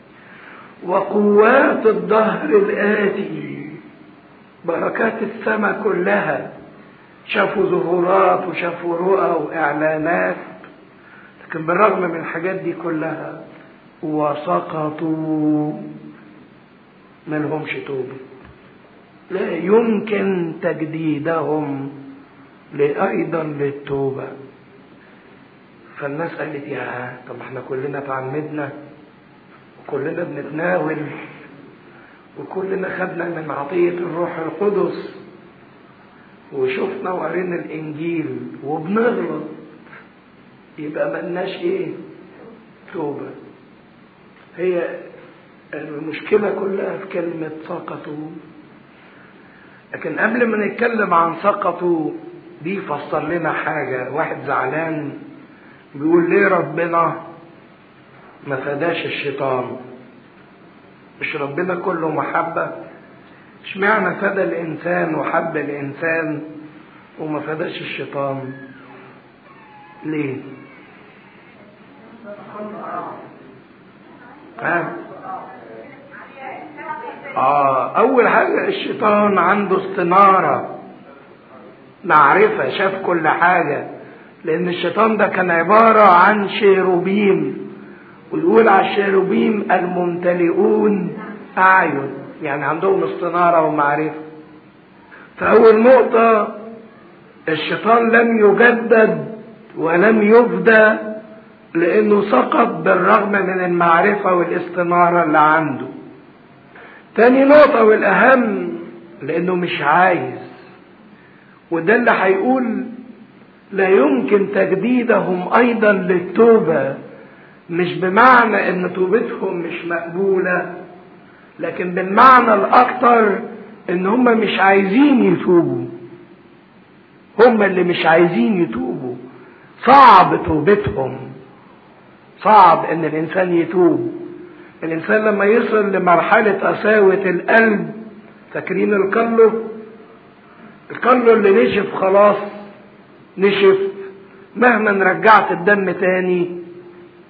وقوات الدهر الآتي بركات السماء كلها شافوا ظهورات وشافوا رؤى وإعلانات لكن بالرغم من الحاجات دي كلها وسقطوا ملهمش توبة لا يمكن تجديدهم أيضا للتوبة فالناس قالت يا طب احنا كلنا تعمدنا وكلنا بنتناول وكلنا خدنا من عطية الروح القدس وشفنا وقرينا الإنجيل وبنغلط يبقى ملناش ايه توبة هي المشكلة كلها في كلمة سقطوا لكن قبل ما نتكلم عن سقطوا دي فسر لنا حاجة واحد زعلان بيقول ليه ربنا ما فداش الشيطان مش ربنا كله محبة اشمعنى فدى الإنسان وحب الإنسان وما فداش الشيطان ليه ها آه أول حاجة الشيطان عنده استنارة معرفة شاف كل حاجة لأن الشيطان ده كان عبارة عن شيروبيم ويقول على الشيروبيم الممتلئون أعين يعني عندهم استنارة ومعرفة فأول نقطة الشيطان لم يجدد ولم يفدى لأنه سقط بالرغم من المعرفة والاستنارة اللي عنده تاني نقطة والأهم لأنه مش عايز وده اللي هيقول لا يمكن تجديدهم أيضا للتوبة مش بمعنى إن توبتهم مش مقبولة لكن بالمعنى الأكثر إن هم مش عايزين يتوبوا هم اللي مش عايزين يتوبوا صعب توبتهم صعب إن الإنسان يتوب الإنسان لما يصل لمرحلة قساوة القلب فاكرين القلب القلب اللي نشف خلاص نشف مهما رجعت الدم تاني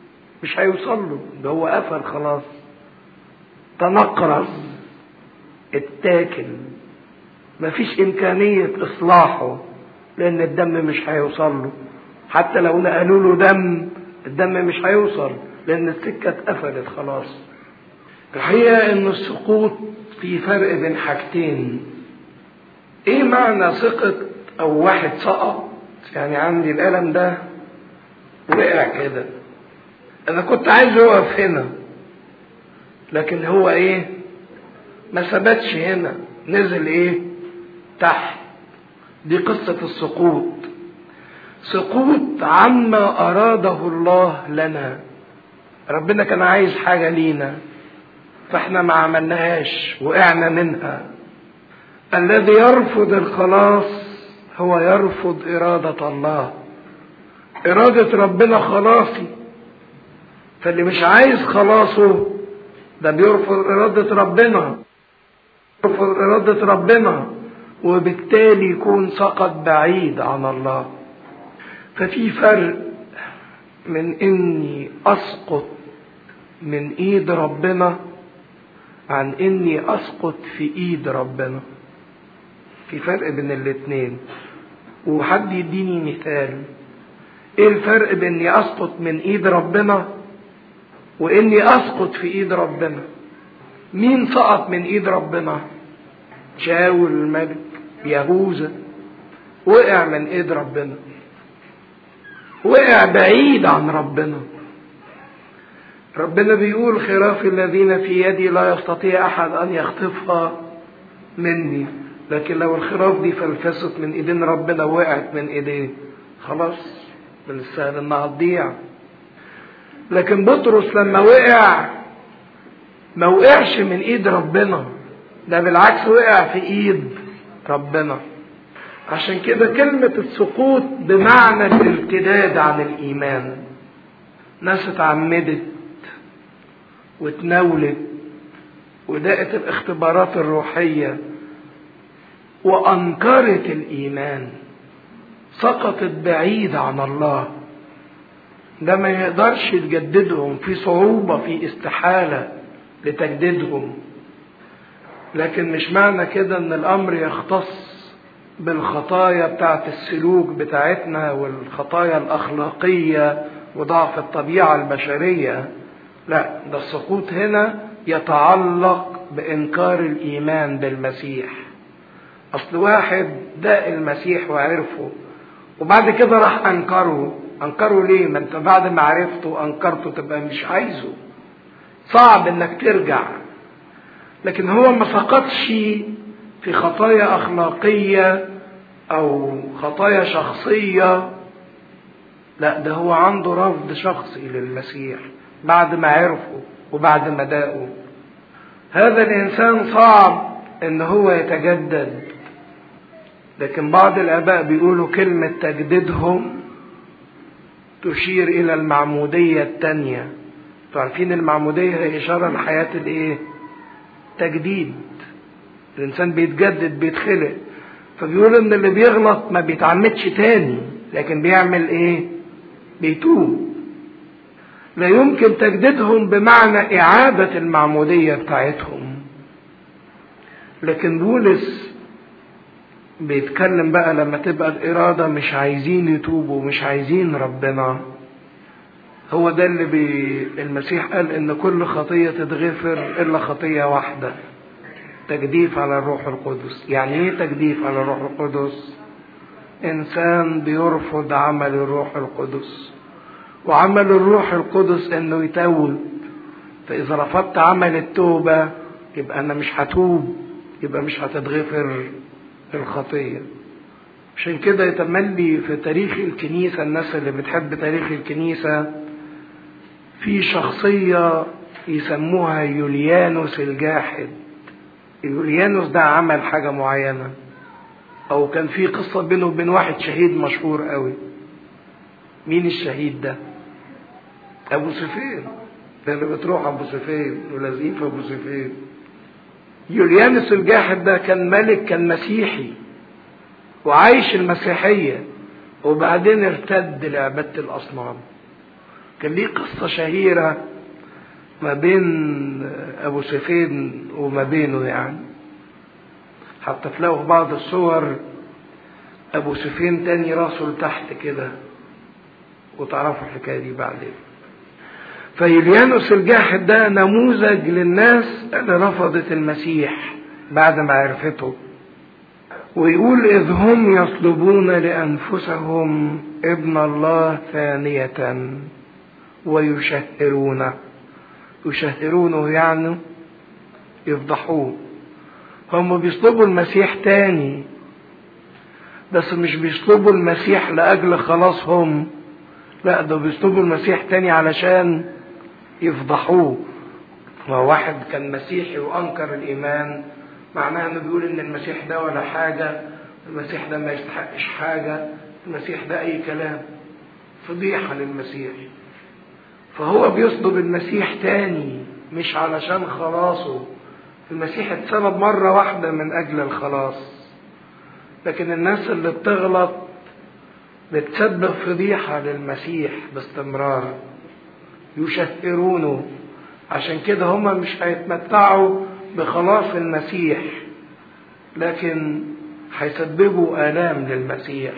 مش هيوصل له ده هو قفل خلاص تنقرض اتاكل مفيش إمكانية إصلاحه لأن الدم مش هيوصل له حتى لو نقلوا له دم الدم مش هيوصل لأن السكة اتقفلت خلاص الحقيقة إن السقوط في فرق بين حاجتين إيه معنى سقط أو واحد سقط يعني عندي القلم ده وقع كده أنا كنت عايز يقف هنا لكن هو إيه ما ثبتش هنا نزل إيه تحت دي قصة السقوط سقوط عما أراده الله لنا ربنا كان عايز حاجة لينا فاحنا ما عملناهاش وقعنا منها الذي يرفض الخلاص هو يرفض إرادة الله إرادة ربنا خلاصي فاللي مش عايز خلاصه ده بيرفض إرادة ربنا يرفض إرادة ربنا وبالتالي يكون سقط بعيد عن الله ففي فرق من اني اسقط من ايد ربنا عن اني اسقط في ايد ربنا في فرق بين الاتنين وحد يديني مثال ايه الفرق بين اني اسقط من ايد ربنا واني اسقط في ايد ربنا مين سقط من ايد ربنا شاول الملك يهوذا وقع من ايد ربنا وقع بعيد عن ربنا ربنا بيقول خراف الذين في يدي لا يستطيع احد ان يخطفها مني لكن لو الخراف دي فلفست من ايدين ربنا وقعت من ايديه خلاص من السهل انها تضيع لكن بطرس لما وقع ما وقعش من ايد ربنا ده بالعكس وقع في ايد ربنا عشان كده كلمة السقوط بمعنى الارتداد عن الإيمان ناس اتعمدت وتناولت ودقت الاختبارات الروحية وأنكرت الإيمان سقطت بعيد عن الله ده ما يقدرش يجددهم في صعوبة في استحالة لتجديدهم لكن مش معنى كده ان الامر يختص بالخطايا بتاعت السلوك بتاعتنا والخطايا الاخلاقيه وضعف الطبيعه البشريه لا ده السقوط هنا يتعلق بانكار الايمان بالمسيح اصل واحد داق المسيح وعرفه وبعد كده راح انكره انكره ليه ما انت بعد ما عرفته وانكرته تبقى مش عايزه صعب انك ترجع لكن هو ما سقطش في خطايا اخلاقيه او خطايا شخصيه لا ده هو عنده رفض شخصي للمسيح بعد ما عرفه وبعد ما داقه هذا الانسان صعب ان هو يتجدد لكن بعض الاباء بيقولوا كلمه تجديدهم تشير الى المعموديه الثانيه عارفين المعموديه هي اشاره لحياه الايه تجديد الانسان بيتجدد بيتخلق فبيقول ان اللي بيغلط ما بيتعمدش تاني لكن بيعمل ايه بيتوب لا يمكن تجديدهم بمعنى اعادة المعمودية بتاعتهم لكن بولس بيتكلم بقى لما تبقى الإرادة مش عايزين يتوبوا مش عايزين ربنا هو ده اللي بي المسيح قال ان كل خطية تتغفر الا خطية واحدة تجديف على الروح القدس يعني ايه تجديف على الروح القدس انسان بيرفض عمل الروح القدس وعمل الروح القدس انه يتوب فاذا رفضت عمل التوبة يبقى انا مش هتوب يبقى مش هتتغفر الخطية عشان كده يتملي في تاريخ الكنيسة الناس اللي بتحب تاريخ الكنيسة في شخصية يسموها يوليانوس الجاحد يوليانوس ده عمل حاجة معينة أو كان في قصة بينه وبين واحد شهيد مشهور قوي مين الشهيد ده؟ أبو سفين ده اللي بتروح أبو سفين ولازقين في أبو سفين يوليانوس الجاحد ده كان ملك كان مسيحي وعايش المسيحية وبعدين ارتد لعبادة الأصنام كان ليه قصة شهيرة ما بين أبو سفين وما بينه يعني حتى تلاقوا في بعض الصور أبو سفين تاني راسه لتحت كده وتعرفوا الحكاية دي بعدين فيليانوس الجاحد ده نموذج للناس اللي رفضت المسيح بعد ما عرفته ويقول إذ هم يطلبون لأنفسهم ابن الله ثانية ويشهرونه يشهرونه يعني يفضحوه هم بيطلبوا المسيح تاني بس مش بيطلبوا المسيح لأجل خلاصهم لا ده بيطلبوا المسيح تاني علشان يفضحوه ما واحد كان مسيحي وأنكر الإيمان معناها انه بيقول ان المسيح ده ولا حاجة المسيح ده ما يستحقش حاجة المسيح ده اي كلام فضيحة للمسيح فهو بيطلب المسيح تاني مش علشان خلاصه المسيح اتسبب مرة واحدة من اجل الخلاص لكن الناس اللي بتغلط بتسبب فضيحة للمسيح باستمرار يشهرونه عشان كده هما مش هيتمتعوا بخلاص المسيح لكن هيسببوا آلام للمسيح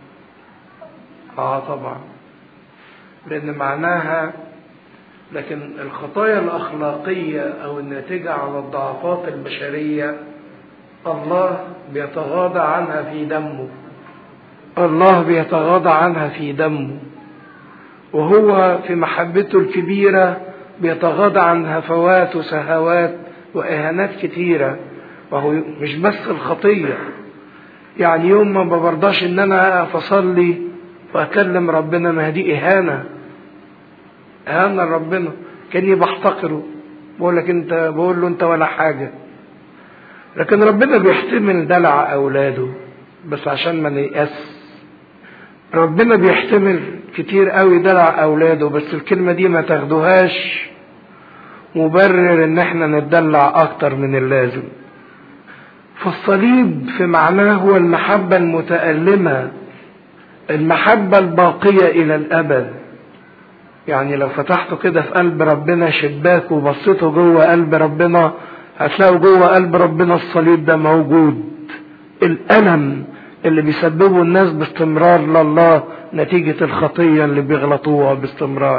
اه طبعا لأن معناها لكن الخطايا الأخلاقية أو الناتجة على الضعفات البشرية الله بيتغاضى عنها في دمه الله بيتغاضى عنها في دمه وهو في محبته الكبيرة بيتغاضى عن هفوات وسهوات وإهانات كتيرة وهو مش بس الخطية يعني يوم ما برضاش إن أنا أقف أصلي وأكلم ربنا ما دي إهانة إهانة لربنا كأني بحتقره بقول لك أنت بقول له أنت ولا حاجة لكن ربنا بيحتمل دلع أولاده بس عشان ما نيأس ربنا بيحتمل كتير قوي دلع أولاده بس الكلمة دي ما تاخدوهاش مبرر ان احنا نتدلع اكتر من اللازم فالصليب في معناه هو المحبة المتألمة المحبة الباقية إلى الأبد يعني لو فتحته كده في قلب ربنا شباك وبصيته جوه قلب ربنا هتلاقوا جوه قلب ربنا الصليب ده موجود الألم اللي بيسببه الناس باستمرار لله نتيجة الخطية اللي بيغلطوها باستمرار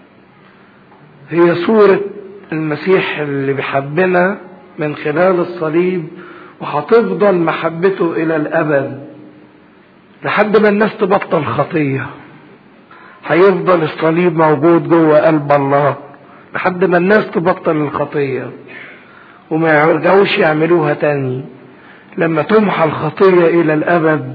هي صورة المسيح اللي بيحبنا من خلال الصليب وهتفضل محبته إلى الأبد لحد ما الناس تبطل خطية هيفضل الصليب موجود جوه قلب الله لحد ما الناس تبطل الخطية وما يرجعوش يعملوها تاني لما تمحى الخطية إلى الأبد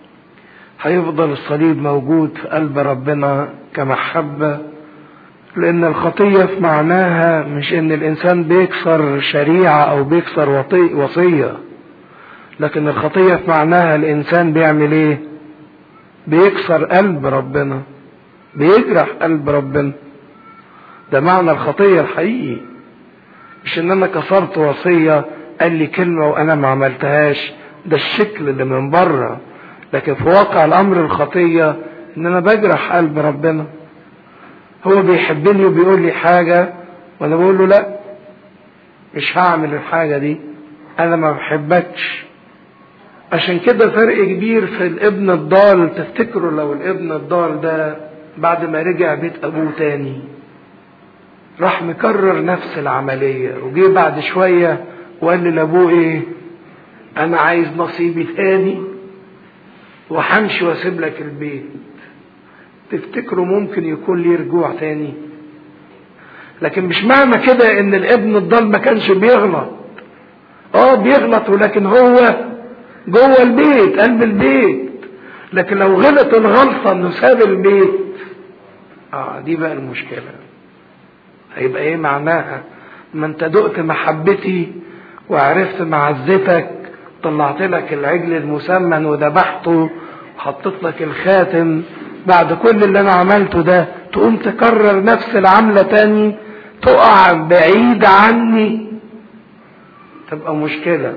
هيفضل الصليب موجود في قلب ربنا كمحبة لأن الخطية في معناها مش إن الإنسان بيكسر شريعة أو بيكسر وصية لكن الخطية في معناها الإنسان بيعمل إيه؟ بيكسر قلب ربنا بيجرح قلب ربنا ده معنى الخطية الحقيقي مش إن أنا كسرت وصية قال لي كلمة وأنا ما عملتهاش ده الشكل اللي من بره لكن في واقع الأمر الخطية إن أنا بجرح قلب ربنا هو بيحبني وبيقول لي حاجة وأنا بقول له لأ مش هعمل الحاجة دي أنا ما بحبكش عشان كده فرق كبير في الابن الضال تفتكروا لو الابن الضال ده بعد ما رجع بيت أبوه تاني راح مكرر نفس العملية وجي بعد شوية وقال لأبوه إيه أنا عايز نصيبي تاني وهمشي واسيب لك البيت تفتكروا ممكن يكون ليه رجوع تاني لكن مش معنى كده ان الابن الضال ما كانش بيغلط اه بيغلط ولكن هو جوه البيت قلب البيت لكن لو غلط الغلطة انه ساب البيت اه دي بقى المشكلة هيبقى ايه معناها ما انت دقت محبتي وعرفت معزتك طلعت لك العجل المسمن وذبحته وحطيت لك الخاتم بعد كل اللي انا عملته ده تقوم تكرر نفس العملة تاني تقع بعيد عني تبقى مشكلة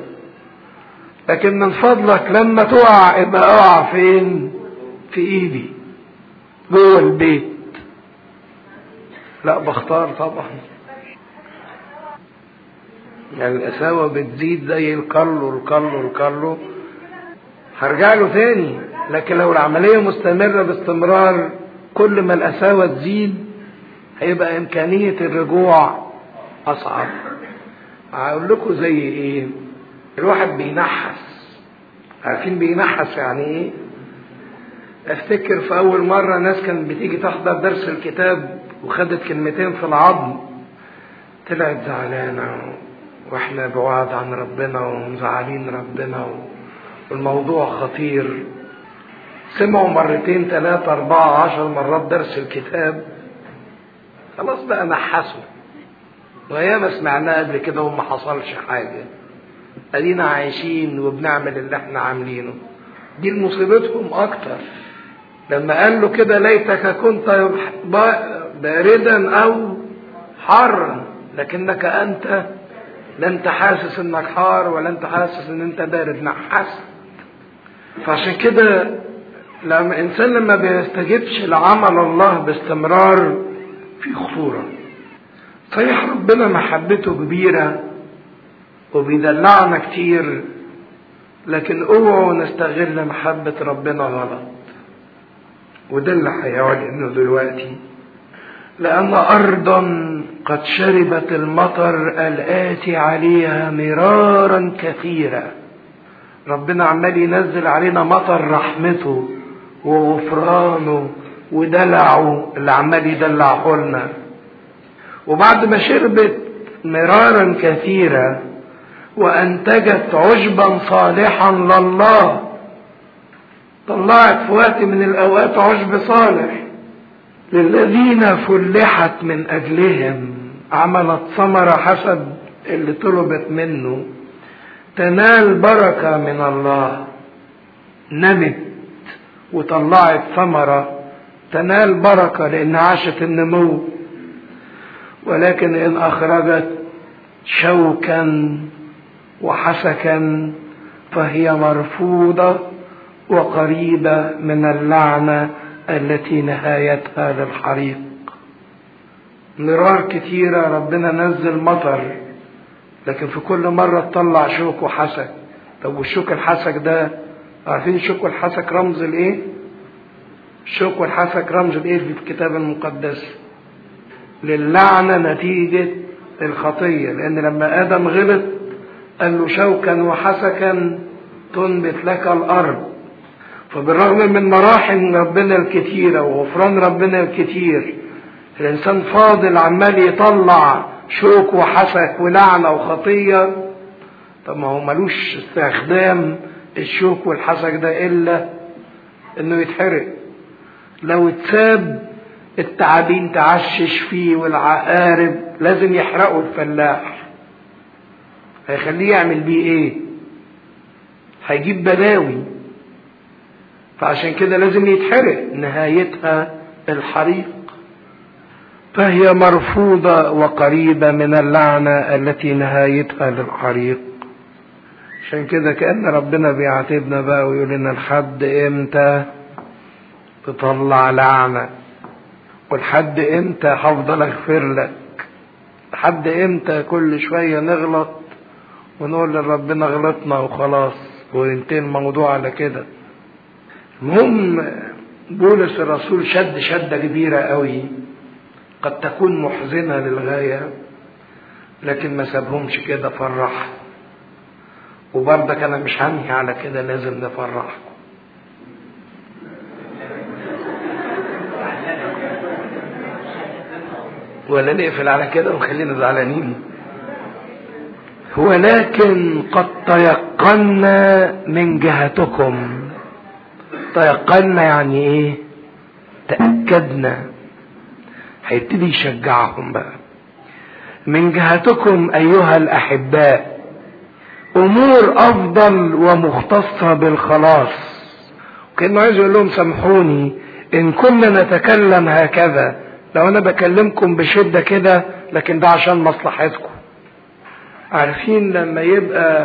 لكن من فضلك لما تقع ابقى اقع فين في ايدي جوه البيت لا بختار طبعا يعني القساوة بتزيد زي الكرلو الكرلو الكرلو هرجع له تاني لكن لو العملية مستمرة باستمرار كل ما القساوة تزيد هيبقى إمكانية الرجوع أصعب هقول لكم زي إيه الواحد بينحس عارفين بينحس يعني إيه افتكر في اول مرة ناس كانت بتيجي تحضر درس الكتاب وخدت كلمتين في العظم طلعت زعلانة واحنا بعاد عن ربنا ومزعلين ربنا والموضوع خطير سمعوا مرتين ثلاثة أربعة عشر مرات درس الكتاب خلاص بقى نحسوا وياما سمعناه قبل كده وما حصلش حاجة ادينا عايشين وبنعمل اللي احنا عاملينه دي مصيبتهم اكتر لما قال له كده ليتك كنت باردا او حارا لكنك انت لا انت حاسس انك حار ولا انت حاسس ان انت بارد نحست فعشان كده لما انسان لما بيستجبش لعمل الله باستمرار في خطوره صحيح ربنا محبته كبيره وبيدلعنا كتير لكن اوعوا نستغل محبة ربنا غلط وده اللي هيعلنه دلوقتي لأن أرضا قد شربت المطر الآتي عليها مرارا كثيرا ربنا عمال ينزل علينا مطر رحمته وغفرانه ودلعه اللي عمال يدلعه لنا وبعد ما شربت مرارا كثيرا وأنتجت عشبا صالحا لله طلعت في وقت من الأوقات عشب صالح للذين فلحت من أجلهم عملت ثمرة حسب اللي طلبت منه تنال بركة من الله نمت وطلعت ثمرة تنال بركة لأن عاشت النمو ولكن إن أخرجت شوكا وحسكا فهي مرفوضة وقريبة من اللعنة التي نهايتها للحريق مرار كتيرة ربنا نزل مطر لكن في كل مرة تطلع شوك وحسك طب والشوك الحسك ده عارفين الشوك والحسك رمز الايه الشوك والحسك رمز الايه في الكتاب المقدس للعنة نتيجة الخطية لأن لما آدم غلط قال له شوكا وحسكا تنبت لك الأرض فبالرغم من مراحم ربنا الكتيرة وغفران ربنا الكتير الإنسان فاضل عمال يطلع شوك وحسك ولعنة وخطية طب ما هو ملوش استخدام الشوك والحسك ده إلا إنه يتحرق لو اتساب التعابين تعشش فيه والعقارب لازم يحرقوا الفلاح هيخليه يعمل بيه ايه هيجيب بلاوي فعشان كده لازم يتحرق نهايتها الحريق فهي مرفوضة وقريبة من اللعنة التي نهايتها للحريق عشان كده كأن ربنا بيعاتبنا بقى ويقول لنا لحد امتى تطلع لعنة ولحد امتى هفضل اغفر لك لحد امتى كل شوية نغلط ونقول لربنا غلطنا وخلاص وينتهي الموضوع على كده المهم بولس الرسول شد شدة كبيرة قوي قد تكون محزنة للغاية لكن ما سابهمش كده فرح وبرضك انا مش هنهي على كده لازم نفرحكم ولا نقفل على كده ونخلينا زعلانين ولكن قد تيقنا من جهتكم تيقنا يعني ايه تأكدنا هيبتدي يشجعهم بقى من جهتكم ايها الاحباء امور افضل ومختصة بالخلاص كأنه عايز يقول لهم سامحوني ان كنا نتكلم هكذا لو انا بكلمكم بشدة كده لكن ده عشان مصلحتكم عارفين لما يبقى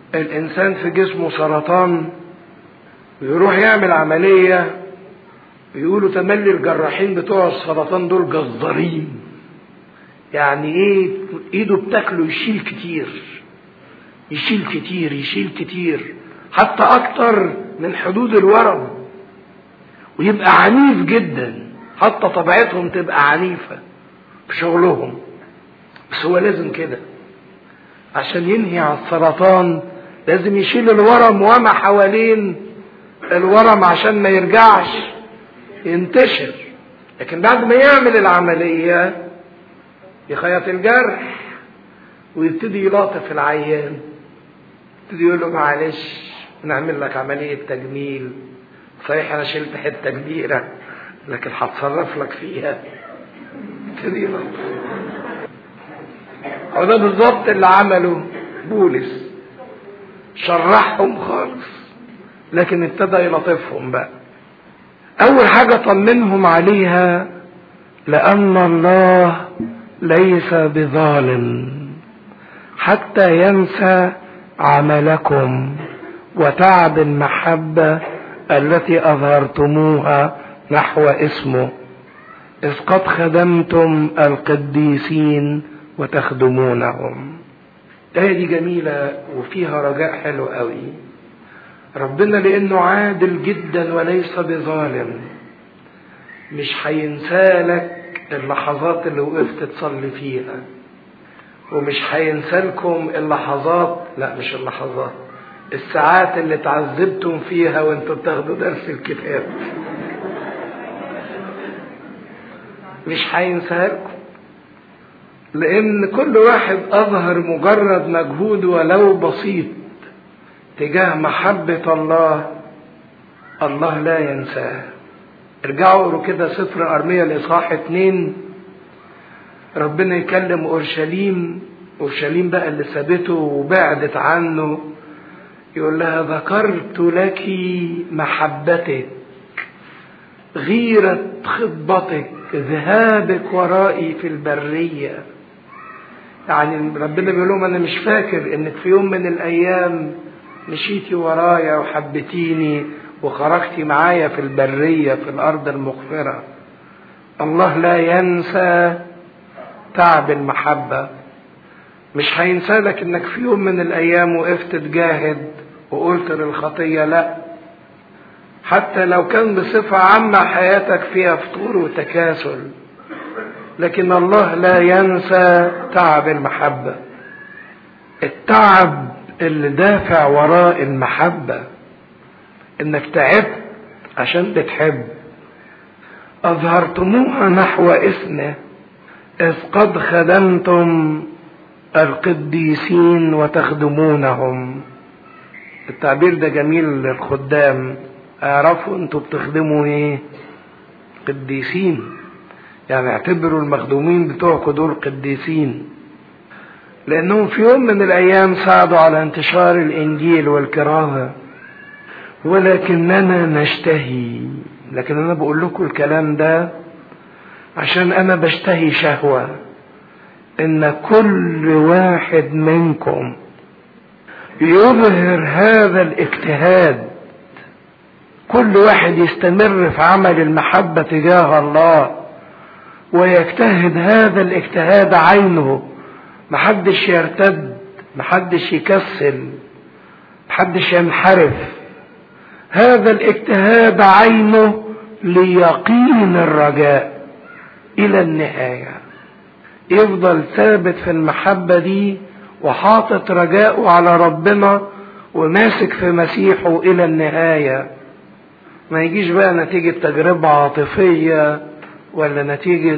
الانسان في جسمه سرطان ويروح يعمل عملية بيقولوا تملي الجراحين بتوع السرطان دول جزارين يعني ايه ايده بتاكله يشيل كتير يشيل كتير يشيل كتير حتى اكتر من حدود الورم ويبقى عنيف جدا حتى طبيعتهم تبقى عنيفة في شغلهم بس هو لازم كده عشان ينهي على السرطان لازم يشيل الورم وما حوالين الورم عشان ما يرجعش ينتشر لكن بعد ما يعمل العملية يخيط الجرح ويبتدي يلاطف العيان يبتدي يقول له معلش نعمل لك عملية تجميل صحيح انا شلت حتة كبيرة لكن هتصرف لك فيها يبتدي يلاطف هو ده بالظبط اللي عمله بولس شرحهم خالص لكن ابتدى يلطفهم بقى اول حاجة طمنهم عليها لان الله ليس بظالم حتى ينسى عملكم وتعب المحبة التي اظهرتموها نحو اسمه اذ قد خدمتم القديسين وتخدمونهم الآية دي جميلة وفيها رجاء حلو قوي ربنا لأنه عادل جدا وليس بظالم مش هينسالك اللحظات اللي وقفت تصلي فيها ومش هينسالكم اللحظات لا مش اللحظات الساعات اللي تعذبتم فيها وانتوا بتاخدوا درس الكتاب مش هينساها لكم لان كل واحد اظهر مجرد مجهود ولو بسيط تجاه محبة الله الله لا ينساه ارجعوا اقروا كده سفر ارميا الاصحاح اتنين ربنا يكلم اورشليم اورشليم بقى اللي سابته وبعدت عنه يقول لها ذكرت لك محبتك غيرة خطبتك ذهابك ورائي في البرية يعني ربنا بيقول لهم انا مش فاكر انك في يوم من الايام مشيتي ورايا وحبتيني وخرجتي معايا في البرية في الارض المغفرة الله لا ينسى تعب المحبة مش هينسى لك انك في يوم من الايام وقفت تجاهد وقلت للخطية لا حتى لو كان بصفة عامة حياتك فيها فطور وتكاسل لكن الله لا ينسى تعب المحبة التعب اللي دافع وراء المحبة انك تعبت عشان بتحب اظهرتموها نحو اسمه اذ قد خدمتم القديسين وتخدمونهم التعبير ده جميل للخدام اعرفوا انتوا بتخدموا ايه قديسين يعني اعتبروا المخدومين بتوعكم دول قديسين لانهم في يوم من الايام ساعدوا على انتشار الانجيل والكرامه ولكننا نشتهي لكن انا بقول لكم الكلام ده عشان انا بشتهي شهوه ان كل واحد منكم يظهر هذا الاجتهاد كل واحد يستمر في عمل المحبة تجاه الله ويجتهد هذا الاجتهاد عينه محدش يرتد محدش يكسل محدش ينحرف هذا الاجتهاد عينه ليقين الرجاء الى النهايه يفضل ثابت في المحبه دي وحاطط رجاءه على ربنا وماسك في مسيحه الى النهايه ما يجيش بقى نتيجه تجربه عاطفيه ولا نتيجه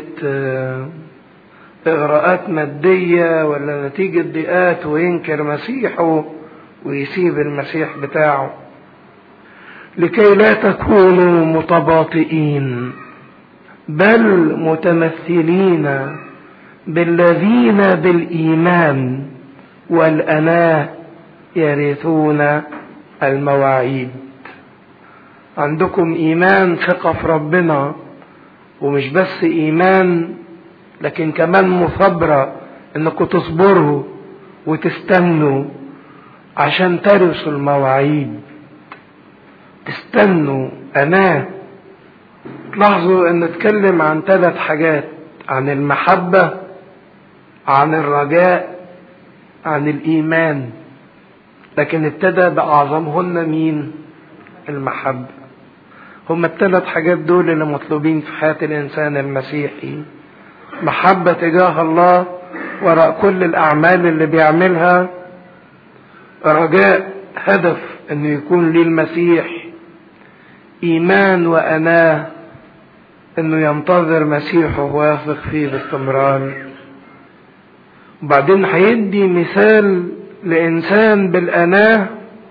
اغراءات ماديه ولا نتيجه ضيقات وينكر مسيحه ويسيب المسيح بتاعه لكي لا تكونوا متباطئين بل متمثلين بالذين بالايمان والاناه يرثون المواعيد عندكم ايمان ثقه في ربنا ومش بس ايمان لكن كمان مثابره انكم تصبروا وتستنوا عشان ترثوا المواعيد تستنوا أناه تلاحظوا ان نتكلم عن ثلاث حاجات عن المحبة عن الرجاء عن الايمان لكن ابتدى باعظمهن مين المحبة هما الثلاث حاجات دول اللي مطلوبين في حياة الانسان المسيحي محبة تجاه الله وراء كل الاعمال اللي بيعملها رجاء هدف انه يكون ليه المسيح ايمان واناه انه ينتظر مسيحه ويثق فيه باستمرار وبعدين هيدي مثال لانسان بالاناه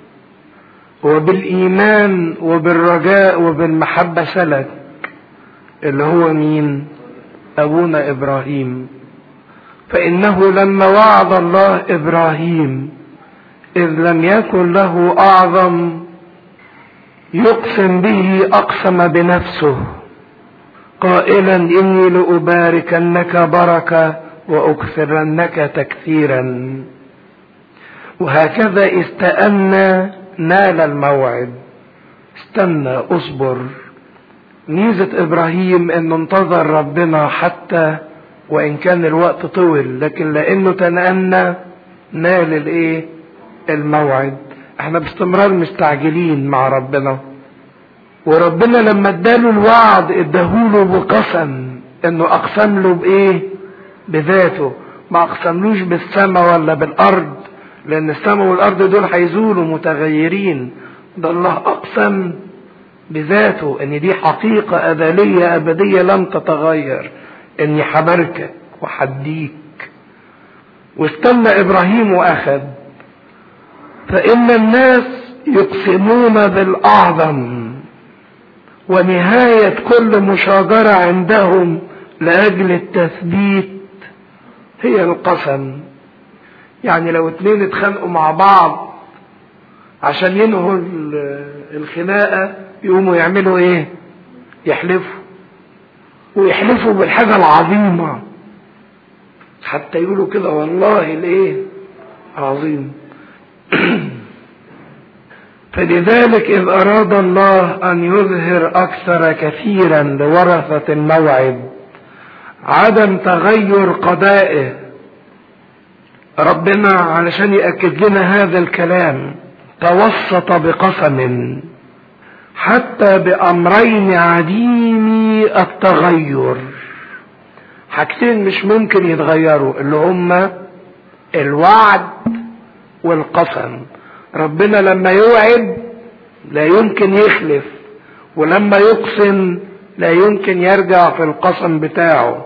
وبالايمان وبالرجاء وبالمحبه سلك اللي هو مين ابونا ابراهيم فانه لما وعد الله ابراهيم اذ لم يكن له اعظم يقسم به اقسم بنفسه قائلا اني لاباركنك بركه واكثرنك تكثيرا وهكذا استأنى نال الموعد استنى اصبر ميزة ابراهيم انه انتظر ربنا حتى وان كان الوقت طول لكن لانه تنأنى نال الايه الموعد احنا باستمرار مستعجلين مع ربنا وربنا لما اداله الوعد اداهوله بقسم انه اقسم له بايه بذاته ما اقسملوش بالسماء ولا بالارض لان السماء والارض دول هيزولوا متغيرين ده الله اقسم بذاته ان دي حقيقة ازلية ابدية لن تتغير اني حبركك وحديك واستنى ابراهيم واخذ فان الناس يقسمون بالاعظم ونهاية كل مشاجرة عندهم لأجل التثبيت هي القسم يعني لو اتنين اتخانقوا مع بعض عشان ينهوا الخناقة يقوموا يعملوا ايه يحلفوا ويحلفوا بالحاجة العظيمة حتى يقولوا كده والله الايه عظيم فلذلك إذ أراد الله أن يظهر أكثر كثيرا لورثة الموعد عدم تغير قضائه ربنا علشان يأكد لنا هذا الكلام توسط بقسم حتى بأمرين عديمي التغير حاجتين مش ممكن يتغيروا اللي هما الوعد والقسم ربنا لما يوعد لا يمكن يخلف ولما يقسم لا يمكن يرجع في القسم بتاعه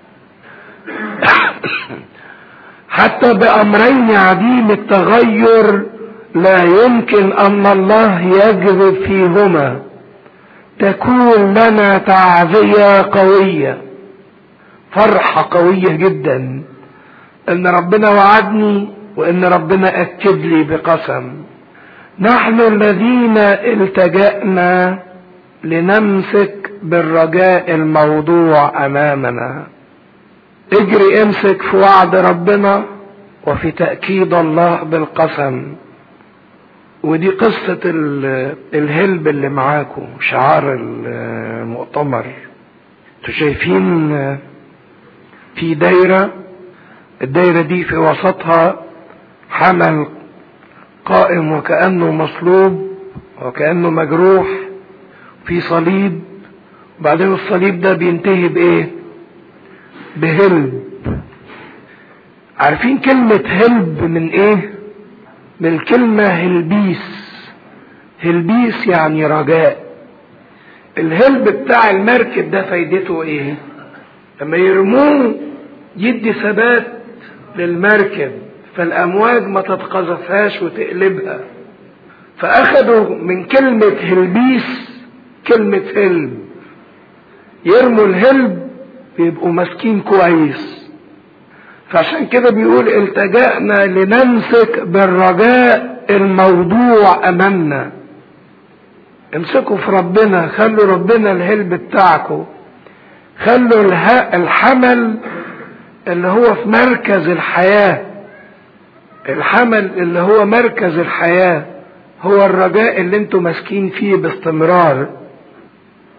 حتى بأمرين عديم التغير لا يمكن أن الله يجذب فيهما تكون لنا تعزية قوية فرحة قوية جدا ان ربنا وعدني وان ربنا اكد لي بقسم نحن الذين التجأنا لنمسك بالرجاء الموضوع امامنا اجري امسك في وعد ربنا وفي تأكيد الله بالقسم ودي قصة الهلب اللي معاكم شعار المؤتمر انتوا شايفين في دايرة الدايرة دي في وسطها حمل قائم وكأنه مصلوب وكأنه مجروح في صليب وبعدين الصليب ده بينتهي بإيه؟ بهلب عارفين كلمة هلب من إيه؟ من الكلمة هلبيس هلبيس يعني رجاء الهلب بتاع المركب ده فايدته ايه لما يرموه يدي ثبات للمركب فالامواج ما تتقذفهاش وتقلبها فاخدوا من كلمة هلبيس كلمة هلب يرموا الهلب يبقوا ماسكين كويس فعشان كده بيقول التجأنا لنمسك بالرجاء الموضوع امامنا امسكوا في ربنا خلوا ربنا الهلب بتاعكم خلوا الحمل اللي هو في مركز الحياة الحمل اللي هو مركز الحياة هو الرجاء اللي انتوا ماسكين فيه باستمرار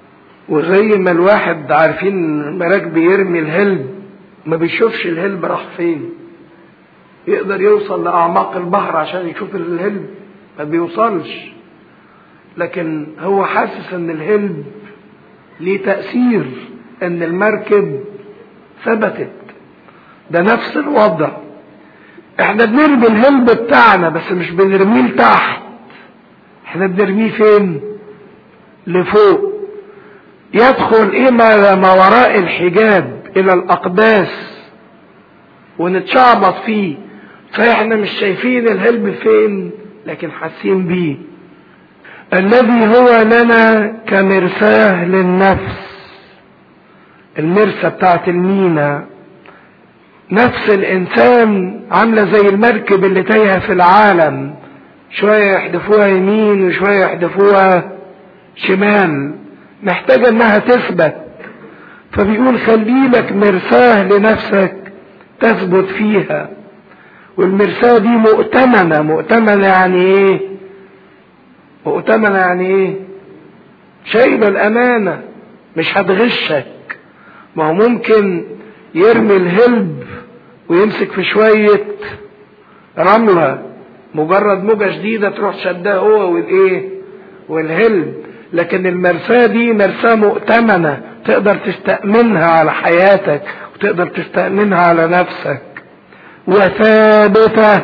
وزي ما الواحد عارفين الملاك بيرمي الهلب ما بيشوفش الهلب راح فين يقدر يوصل لأعماق البحر عشان يشوف الهلب ما بيوصلش لكن هو حاسس ان الهلب ليه تأثير ان المركب ثبتت ده نفس الوضع احنا بنرمي الهلب بتاعنا بس مش بنرميه لتحت احنا بنرميه فين لفوق يدخل الى ما وراء الحجاب الى الاقداس ونتشعبط فيه فاحنا مش شايفين الهلب فين لكن حاسين بيه الذي هو لنا كمرساه للنفس المرسى بتاعت المينا نفس الانسان عامله زي المركب اللي تايهه في العالم شويه يحدفوها يمين وشويه يحدفوها شمال محتاجه انها تثبت فبيقول خلي لك مرساه لنفسك تثبت فيها والمرساه دي مؤتمنه مؤتمنه يعني ايه مؤتمنه يعني ايه شايله الامانه مش هتغشك ما هو ممكن يرمي الهلب ويمسك في شوية رملة مجرد موجة شديدة تروح شدها هو والايه والهلب لكن المرساة دي مرساة مؤتمنة تقدر تستأمنها على حياتك وتقدر تستأمنها على نفسك وثابتة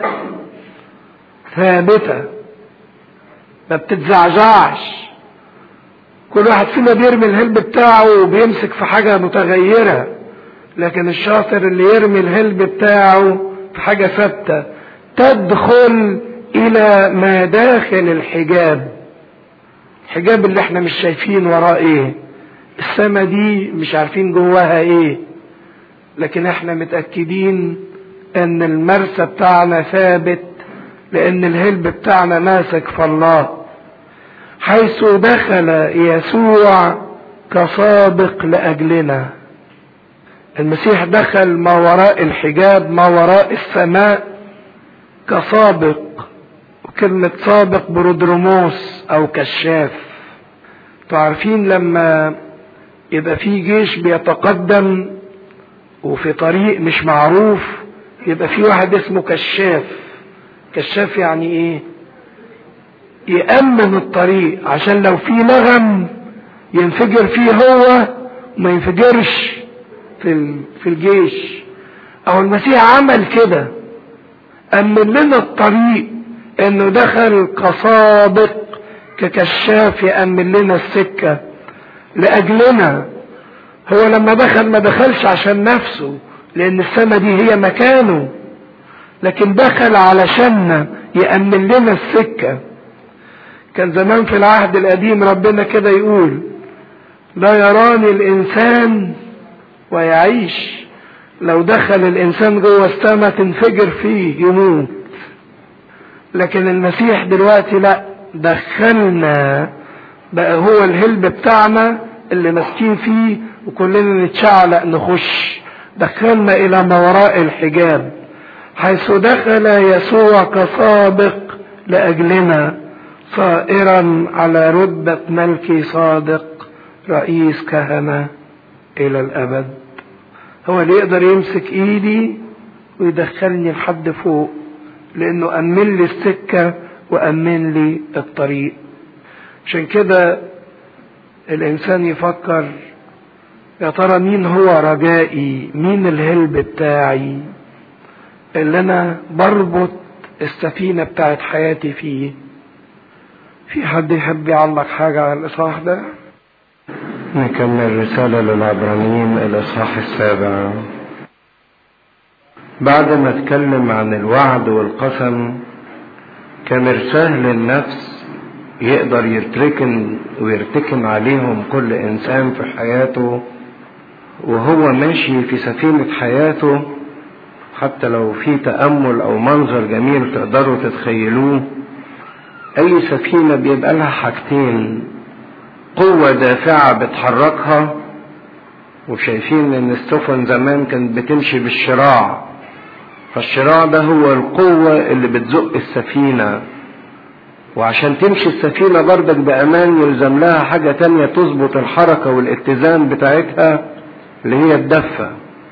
ثابتة ما بتتزعزعش كل واحد فينا بيرمي الهلب بتاعه وبيمسك في حاجة متغيرة لكن الشاطر اللي يرمي الهلب بتاعه في حاجة ثابتة تدخل إلى ما داخل الحجاب الحجاب اللي احنا مش شايفين وراه ايه السما دي مش عارفين جواها ايه لكن احنا متأكدين ان المرسى بتاعنا ثابت لان الهلب بتاعنا ماسك في الله حيث دخل يسوع كسابق لاجلنا المسيح دخل ما وراء الحجاب ما وراء السماء كسابق وكلمة سابق برودروموس او كشاف تعرفين لما يبقى في جيش بيتقدم وفي طريق مش معروف يبقى في واحد اسمه كشاف كشاف يعني ايه يأمن الطريق عشان لو في لغم ينفجر فيه هو وما ينفجرش في في الجيش او المسيح عمل كده امن لنا الطريق انه دخل كسابق ككشاف يامن لنا السكه لاجلنا هو لما دخل ما دخلش عشان نفسه لان السماء دي هي مكانه لكن دخل علشاننا يامن لنا السكه كان زمان في العهد القديم ربنا كده يقول لا يراني الانسان ويعيش لو دخل الانسان جوه السماء تنفجر فيه يموت لكن المسيح دلوقتي لا دخلنا بقى هو الهلب بتاعنا اللي ماسكين فيه وكلنا نتشعلق نخش دخلنا الى ما وراء الحجاب حيث دخل يسوع كسابق لاجلنا صائرا على رتبة ملكي صادق رئيس كهنة الى الابد هو اللي يقدر يمسك ايدي ويدخلني لحد فوق لانه امن لي السكة وامن لي الطريق عشان كده الانسان يفكر يا ترى مين هو رجائي مين الهلب بتاعي اللي انا بربط السفينة بتاعت حياتي فيه في حد يحب يعلق حاجة على الاصحاح ده نكمل رسالة للعبرانيين الإصحاح السابع بعد ما اتكلم عن الوعد والقسم كمرساه للنفس يقدر يتركن ويرتكن عليهم كل إنسان في حياته وهو ماشي في سفينة حياته حتى لو في تأمل أو منظر جميل تقدروا تتخيلوه أي سفينة بيبقى لها حاجتين قوة دافعة بتحركها وشايفين ان السفن زمان كانت بتمشي بالشراع فالشراع ده هو القوة اللي بتزق السفينة وعشان تمشي السفينة بردك بأمان يلزم لها حاجة تانية تظبط الحركة والاتزان بتاعتها اللي هي الدفة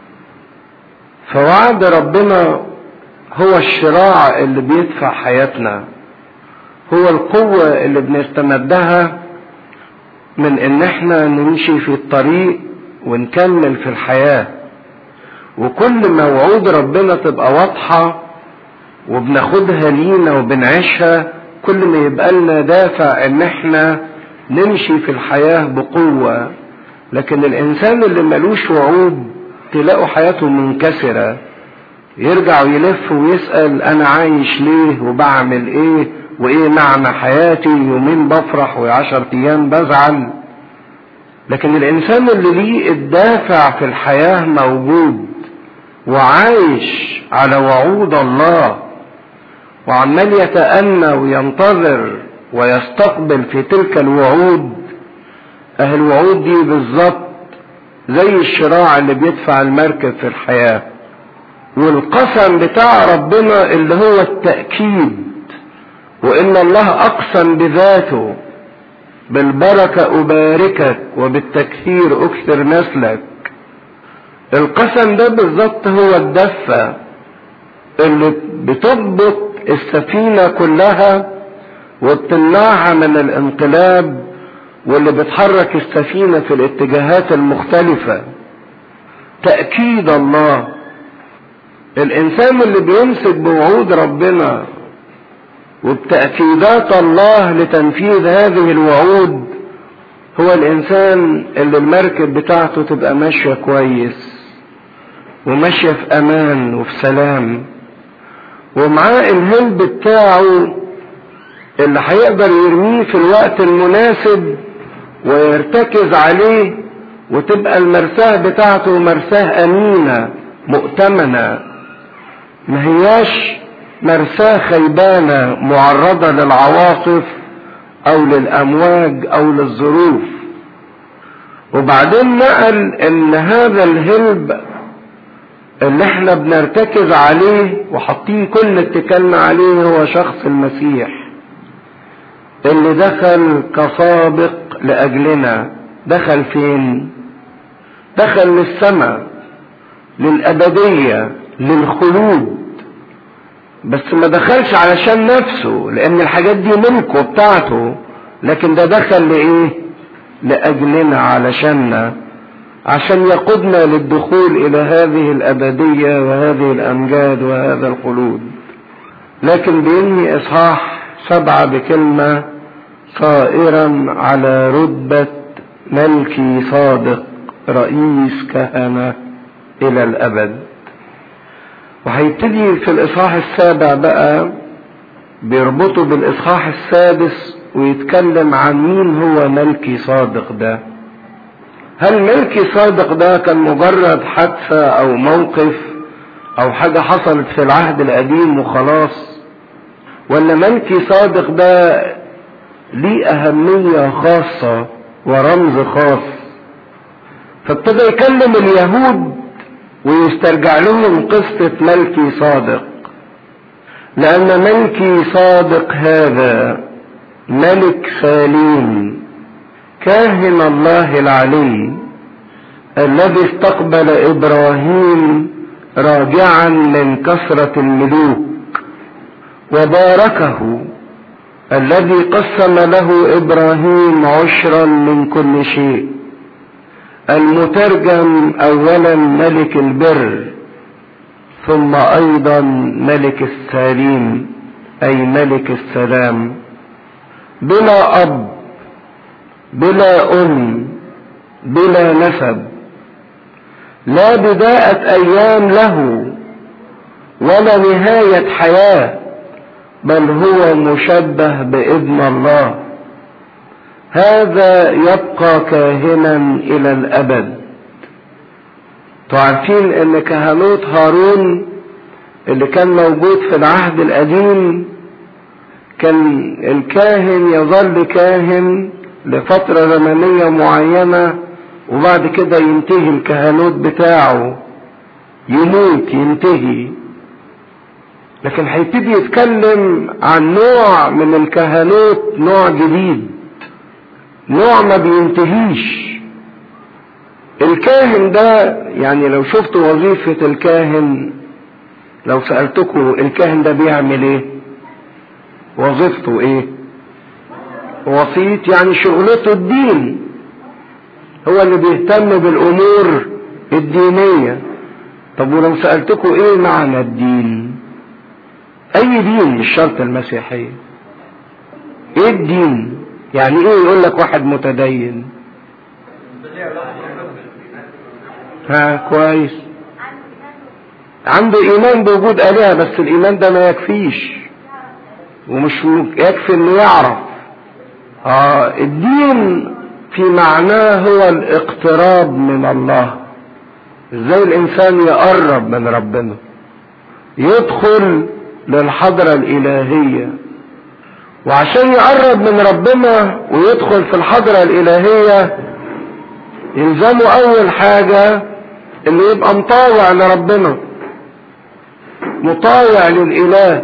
فوعد ربنا هو الشراع اللي بيدفع حياتنا هو القوة اللي بنستمدها من ان احنا نمشي في الطريق ونكمل في الحياة وكل ما وعود ربنا تبقى واضحة وبناخدها لينا وبنعيشها كل ما يبقى لنا دافع ان احنا نمشي في الحياة بقوة لكن الانسان اللي ملوش وعود تلاقوا حياته منكسرة يرجع ويلف ويسأل انا عايش ليه وبعمل ايه وايه معنى حياتي يومين بفرح وعشر ايام بزعل لكن الانسان اللي ليه الدافع في الحياة موجود وعايش على وعود الله وعمال يتأنى وينتظر ويستقبل في تلك الوعود اهل الوعود دي بالظبط زي الشراع اللي بيدفع المركب في الحياة والقسم بتاع ربنا اللي هو التأكيد وان الله اقسم بذاته بالبركة اباركك وبالتكثير اكثر نسلك القسم ده بالظبط هو الدفة اللي بتضبط السفينة كلها وبتمنعها من الانقلاب واللي بتحرك السفينة في الاتجاهات المختلفة تأكيد الله الانسان اللي بيمسك بوعود ربنا وبتأكيدات الله لتنفيذ هذه الوعود هو الإنسان اللي المركب بتاعته تبقى ماشية كويس وماشية في أمان وفي سلام ومعاه الهلب بتاعه اللي هيقدر يرميه في الوقت المناسب ويرتكز عليه وتبقى المرساه بتاعته مرساه أمينة مؤتمنة ما هياش مرساه خيبانة معرضة للعواصف او للامواج او للظروف وبعدين نقل ان هذا الهلب اللي احنا بنرتكز عليه وحاطين كل اتكالنا عليه هو شخص المسيح اللي دخل كسابق لاجلنا دخل فين دخل للسماء للابديه للخلود بس ما دخلش علشان نفسه لان الحاجات دي ملكه بتاعته لكن ده دخل لايه لاجلنا علشاننا عشان يقودنا للدخول الى هذه الابديه وهذه الامجاد وهذا الخلود لكن بينهي اصحاح سبعه بكلمه صائرا على رتبه ملكي صادق رئيس كهنه الى الابد وهيبتدي في الاصحاح السابع بقى بيربطه بالاصحاح السادس ويتكلم عن مين هو ملكي صادق ده هل ملكي صادق ده كان مجرد حادثة او موقف او حاجة حصلت في العهد القديم وخلاص ولا ملكي صادق ده ليه اهمية خاصة ورمز خاص فابتدى يكلم اليهود ويسترجع لهم قصة ملكي صادق لأن ملكي صادق هذا ملك سليم كاهن الله العلي الذي استقبل إبراهيم راجعا من كثرة الملوك وباركه الذي قسم له إبراهيم عشرا من كل شيء المترجم اولا ملك البر ثم ايضا ملك السليم اي ملك السلام بلا اب بلا ام بلا نسب لا بداءة ايام له ولا نهاية حياة بل هو مشبه بابن الله هذا يبقى كاهنا الى الابد تعرفين ان كهنوت هارون اللي كان موجود في العهد القديم كان الكاهن يظل كاهن لفترة زمنية معينة وبعد كده ينتهي الكهنوت بتاعه يموت ينتهي لكن هيبتدي يتكلم عن نوع من الكهنوت نوع جديد نوع ما بينتهيش الكاهن ده يعني لو شفتوا وظيفة الكاهن لو سألتكم الكاهن ده بيعمل ايه وظيفته ايه وسيط يعني شغلته الدين هو اللي بيهتم بالامور الدينية طب ولو سألتكم ايه معنى الدين اي دين مش شرط المسيحية ايه الدين يعني ايه يقول لك واحد متدين ها كويس عنده ايمان بوجود الهه بس الايمان ده ما يكفيش ومش يكفي انه يعرف اه الدين في معناه هو الاقتراب من الله ازاي الانسان يقرب من ربنا يدخل للحضرة الالهية وعشان يقرب من ربنا ويدخل في الحضرة الالهية يلزمه اول حاجة انه يبقى مطاوع لربنا مطاوع للاله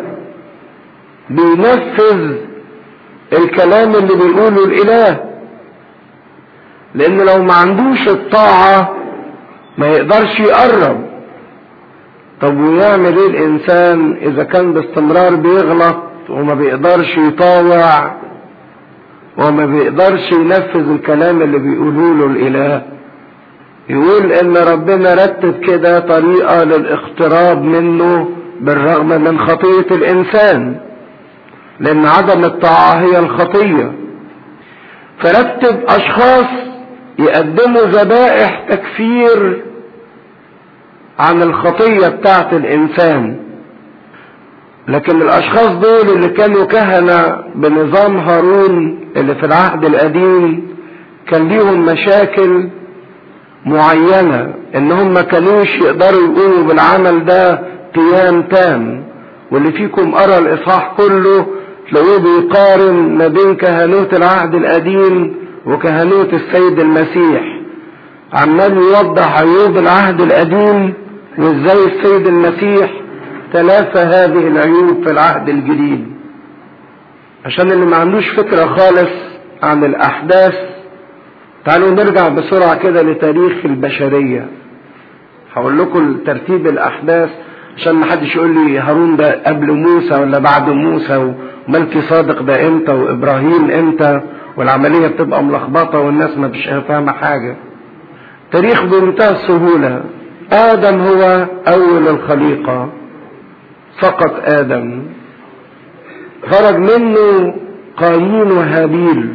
بينفذ الكلام اللي بيقوله الاله لان لو ما عندوش الطاعة ما يقدرش يقرب طب ويعمل ايه الانسان اذا كان باستمرار بيغلط وما بيقدرش يطاوع وما بيقدرش ينفذ الكلام اللي بيقوله له الاله يقول ان ربنا رتب كده طريقة للاقتراب منه بالرغم من خطية الانسان لان عدم الطاعة هي الخطية فرتب اشخاص يقدموا ذبائح تكفير عن الخطية بتاعت الانسان لكن الاشخاص دول اللي كانوا كهنة بنظام هارون اللي في العهد القديم كان ليهم مشاكل معينة انهم ما كانوش يقدروا يقوموا بالعمل ده قيام تام واللي فيكم قرا الاصحاح كله تلاقوه بيقارن ما بين كهنوت العهد القديم وكهنوت السيد المسيح عمال يوضح عيوب العهد القديم وازاي السيد المسيح تلافى هذه العيوب في العهد الجديد عشان اللي ما عندوش فكرة خالص عن الأحداث تعالوا نرجع بسرعة كده لتاريخ البشرية هقول لكم ترتيب الأحداث عشان ما حدش يقول لي هارون ده قبل موسى ولا بعد موسى وملكي صادق ده امتى وابراهيم امتى والعملية بتبقى ملخبطة والناس ما مش فاهمة حاجة تاريخ بمنتهى السهولة آدم هو أول الخليقة سقط آدم خرج منه قايين وهابيل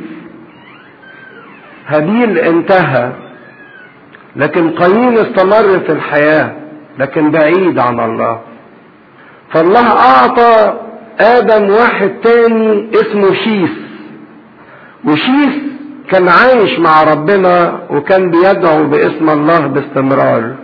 هابيل انتهى لكن قايين استمر في الحياة لكن بعيد عن الله فالله أعطى آدم واحد تاني اسمه شيث وشيث كان عايش مع ربنا وكان بيدعو باسم الله باستمرار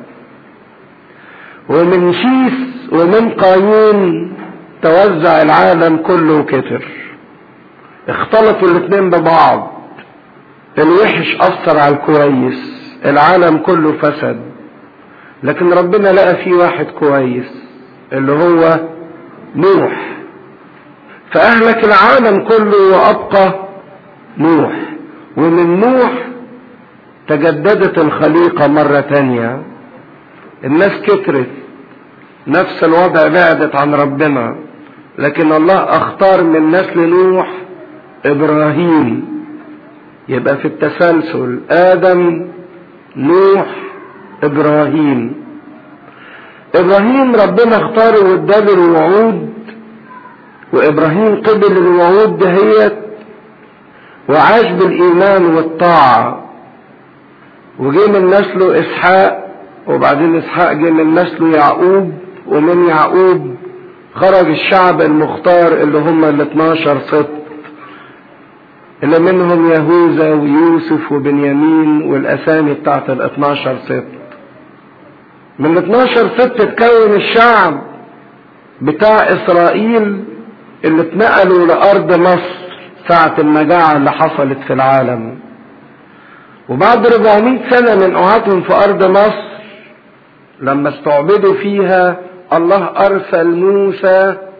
ومن شيث ومن قايين توزع العالم كله وكتر اختلطوا الاثنين ببعض الوحش اثر على الكويس العالم كله فسد لكن ربنا لقى فيه واحد كويس اللي هو نوح فاهلك العالم كله وابقى نوح ومن نوح تجددت الخليقة مرة تانية الناس كترت نفس الوضع بعدت عن ربنا لكن الله اختار من نسل نوح ابراهيم يبقى في التسلسل ادم نوح ابراهيم ابراهيم ربنا اختاره واداله الوعود وابراهيم قبل الوعود دهيت وعاش بالايمان والطاعه وجه من نسله اسحاق وبعدين اسحاق جه من نسله يعقوب ومن يعقوب خرج الشعب المختار اللي هم ال 12 سبط اللي منهم يهوذا ويوسف وبنيامين والاسامي بتاعت ال 12 سبط من ال 12 سبط اتكون الشعب بتاع اسرائيل اللي اتنقلوا لارض مصر ساعة المجاعة اللي حصلت في العالم وبعد 400 سنة من قعدهم في ارض مصر لما استعبدوا فيها الله ارسل موسى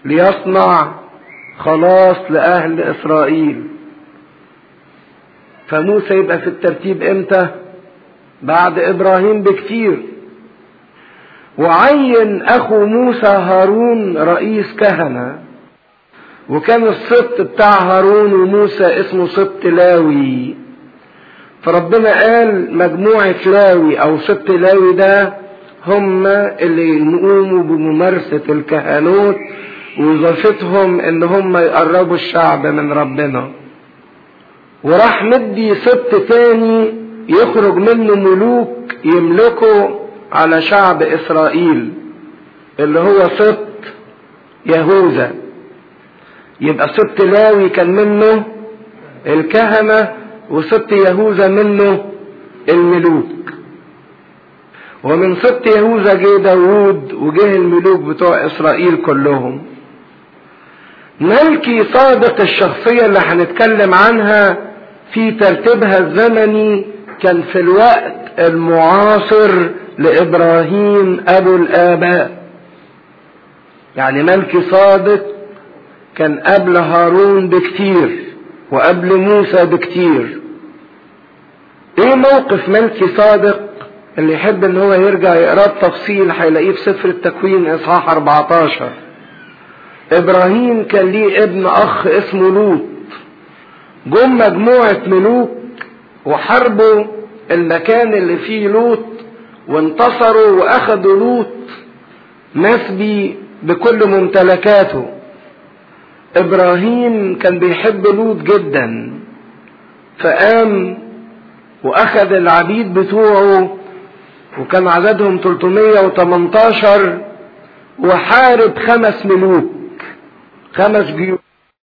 ليصنع خلاص لأهل إسرائيل فموسى يبقى في الترتيب امتى بعد إبراهيم بكتير وعين أخو موسى هارون رئيس كهنة وكان السبط بتاع هارون وموسى اسمه سبط لاوي فربنا قال مجموعة لاوي أو سبط لاوي ده هم اللي يقوموا بممارسة الكهنوت ووظيفتهم ان هم يقربوا الشعب من ربنا وراح مدي سبط تاني يخرج منه ملوك يملكوا على شعب اسرائيل اللي هو سبط يهوذا يبقى سبط لاوي كان منه الكهنة وسبط يهوذا منه الملوك ومن سبط يهوذا جه داوود وجه الملوك بتوع اسرائيل كلهم ملكي صادق الشخصية اللي هنتكلم عنها في ترتيبها الزمني كان في الوقت المعاصر لإبراهيم أبو الآباء يعني ملكي صادق كان قبل هارون بكتير وقبل موسى بكتير ايه موقف ملكي صادق اللي يحب ان هو يرجع يقراه بتفصيل هيلاقيه في سفر التكوين اصحاح 14 ابراهيم كان ليه ابن اخ اسمه لوط جم مجموعة ملوك وحاربوا المكان اللي فيه لوط وانتصروا واخدوا لوط مسبي بكل ممتلكاته ابراهيم كان بيحب لوط جدا فقام واخد العبيد بتوعه وكان عددهم 318 وحارب خمس ملوك خمس جيوش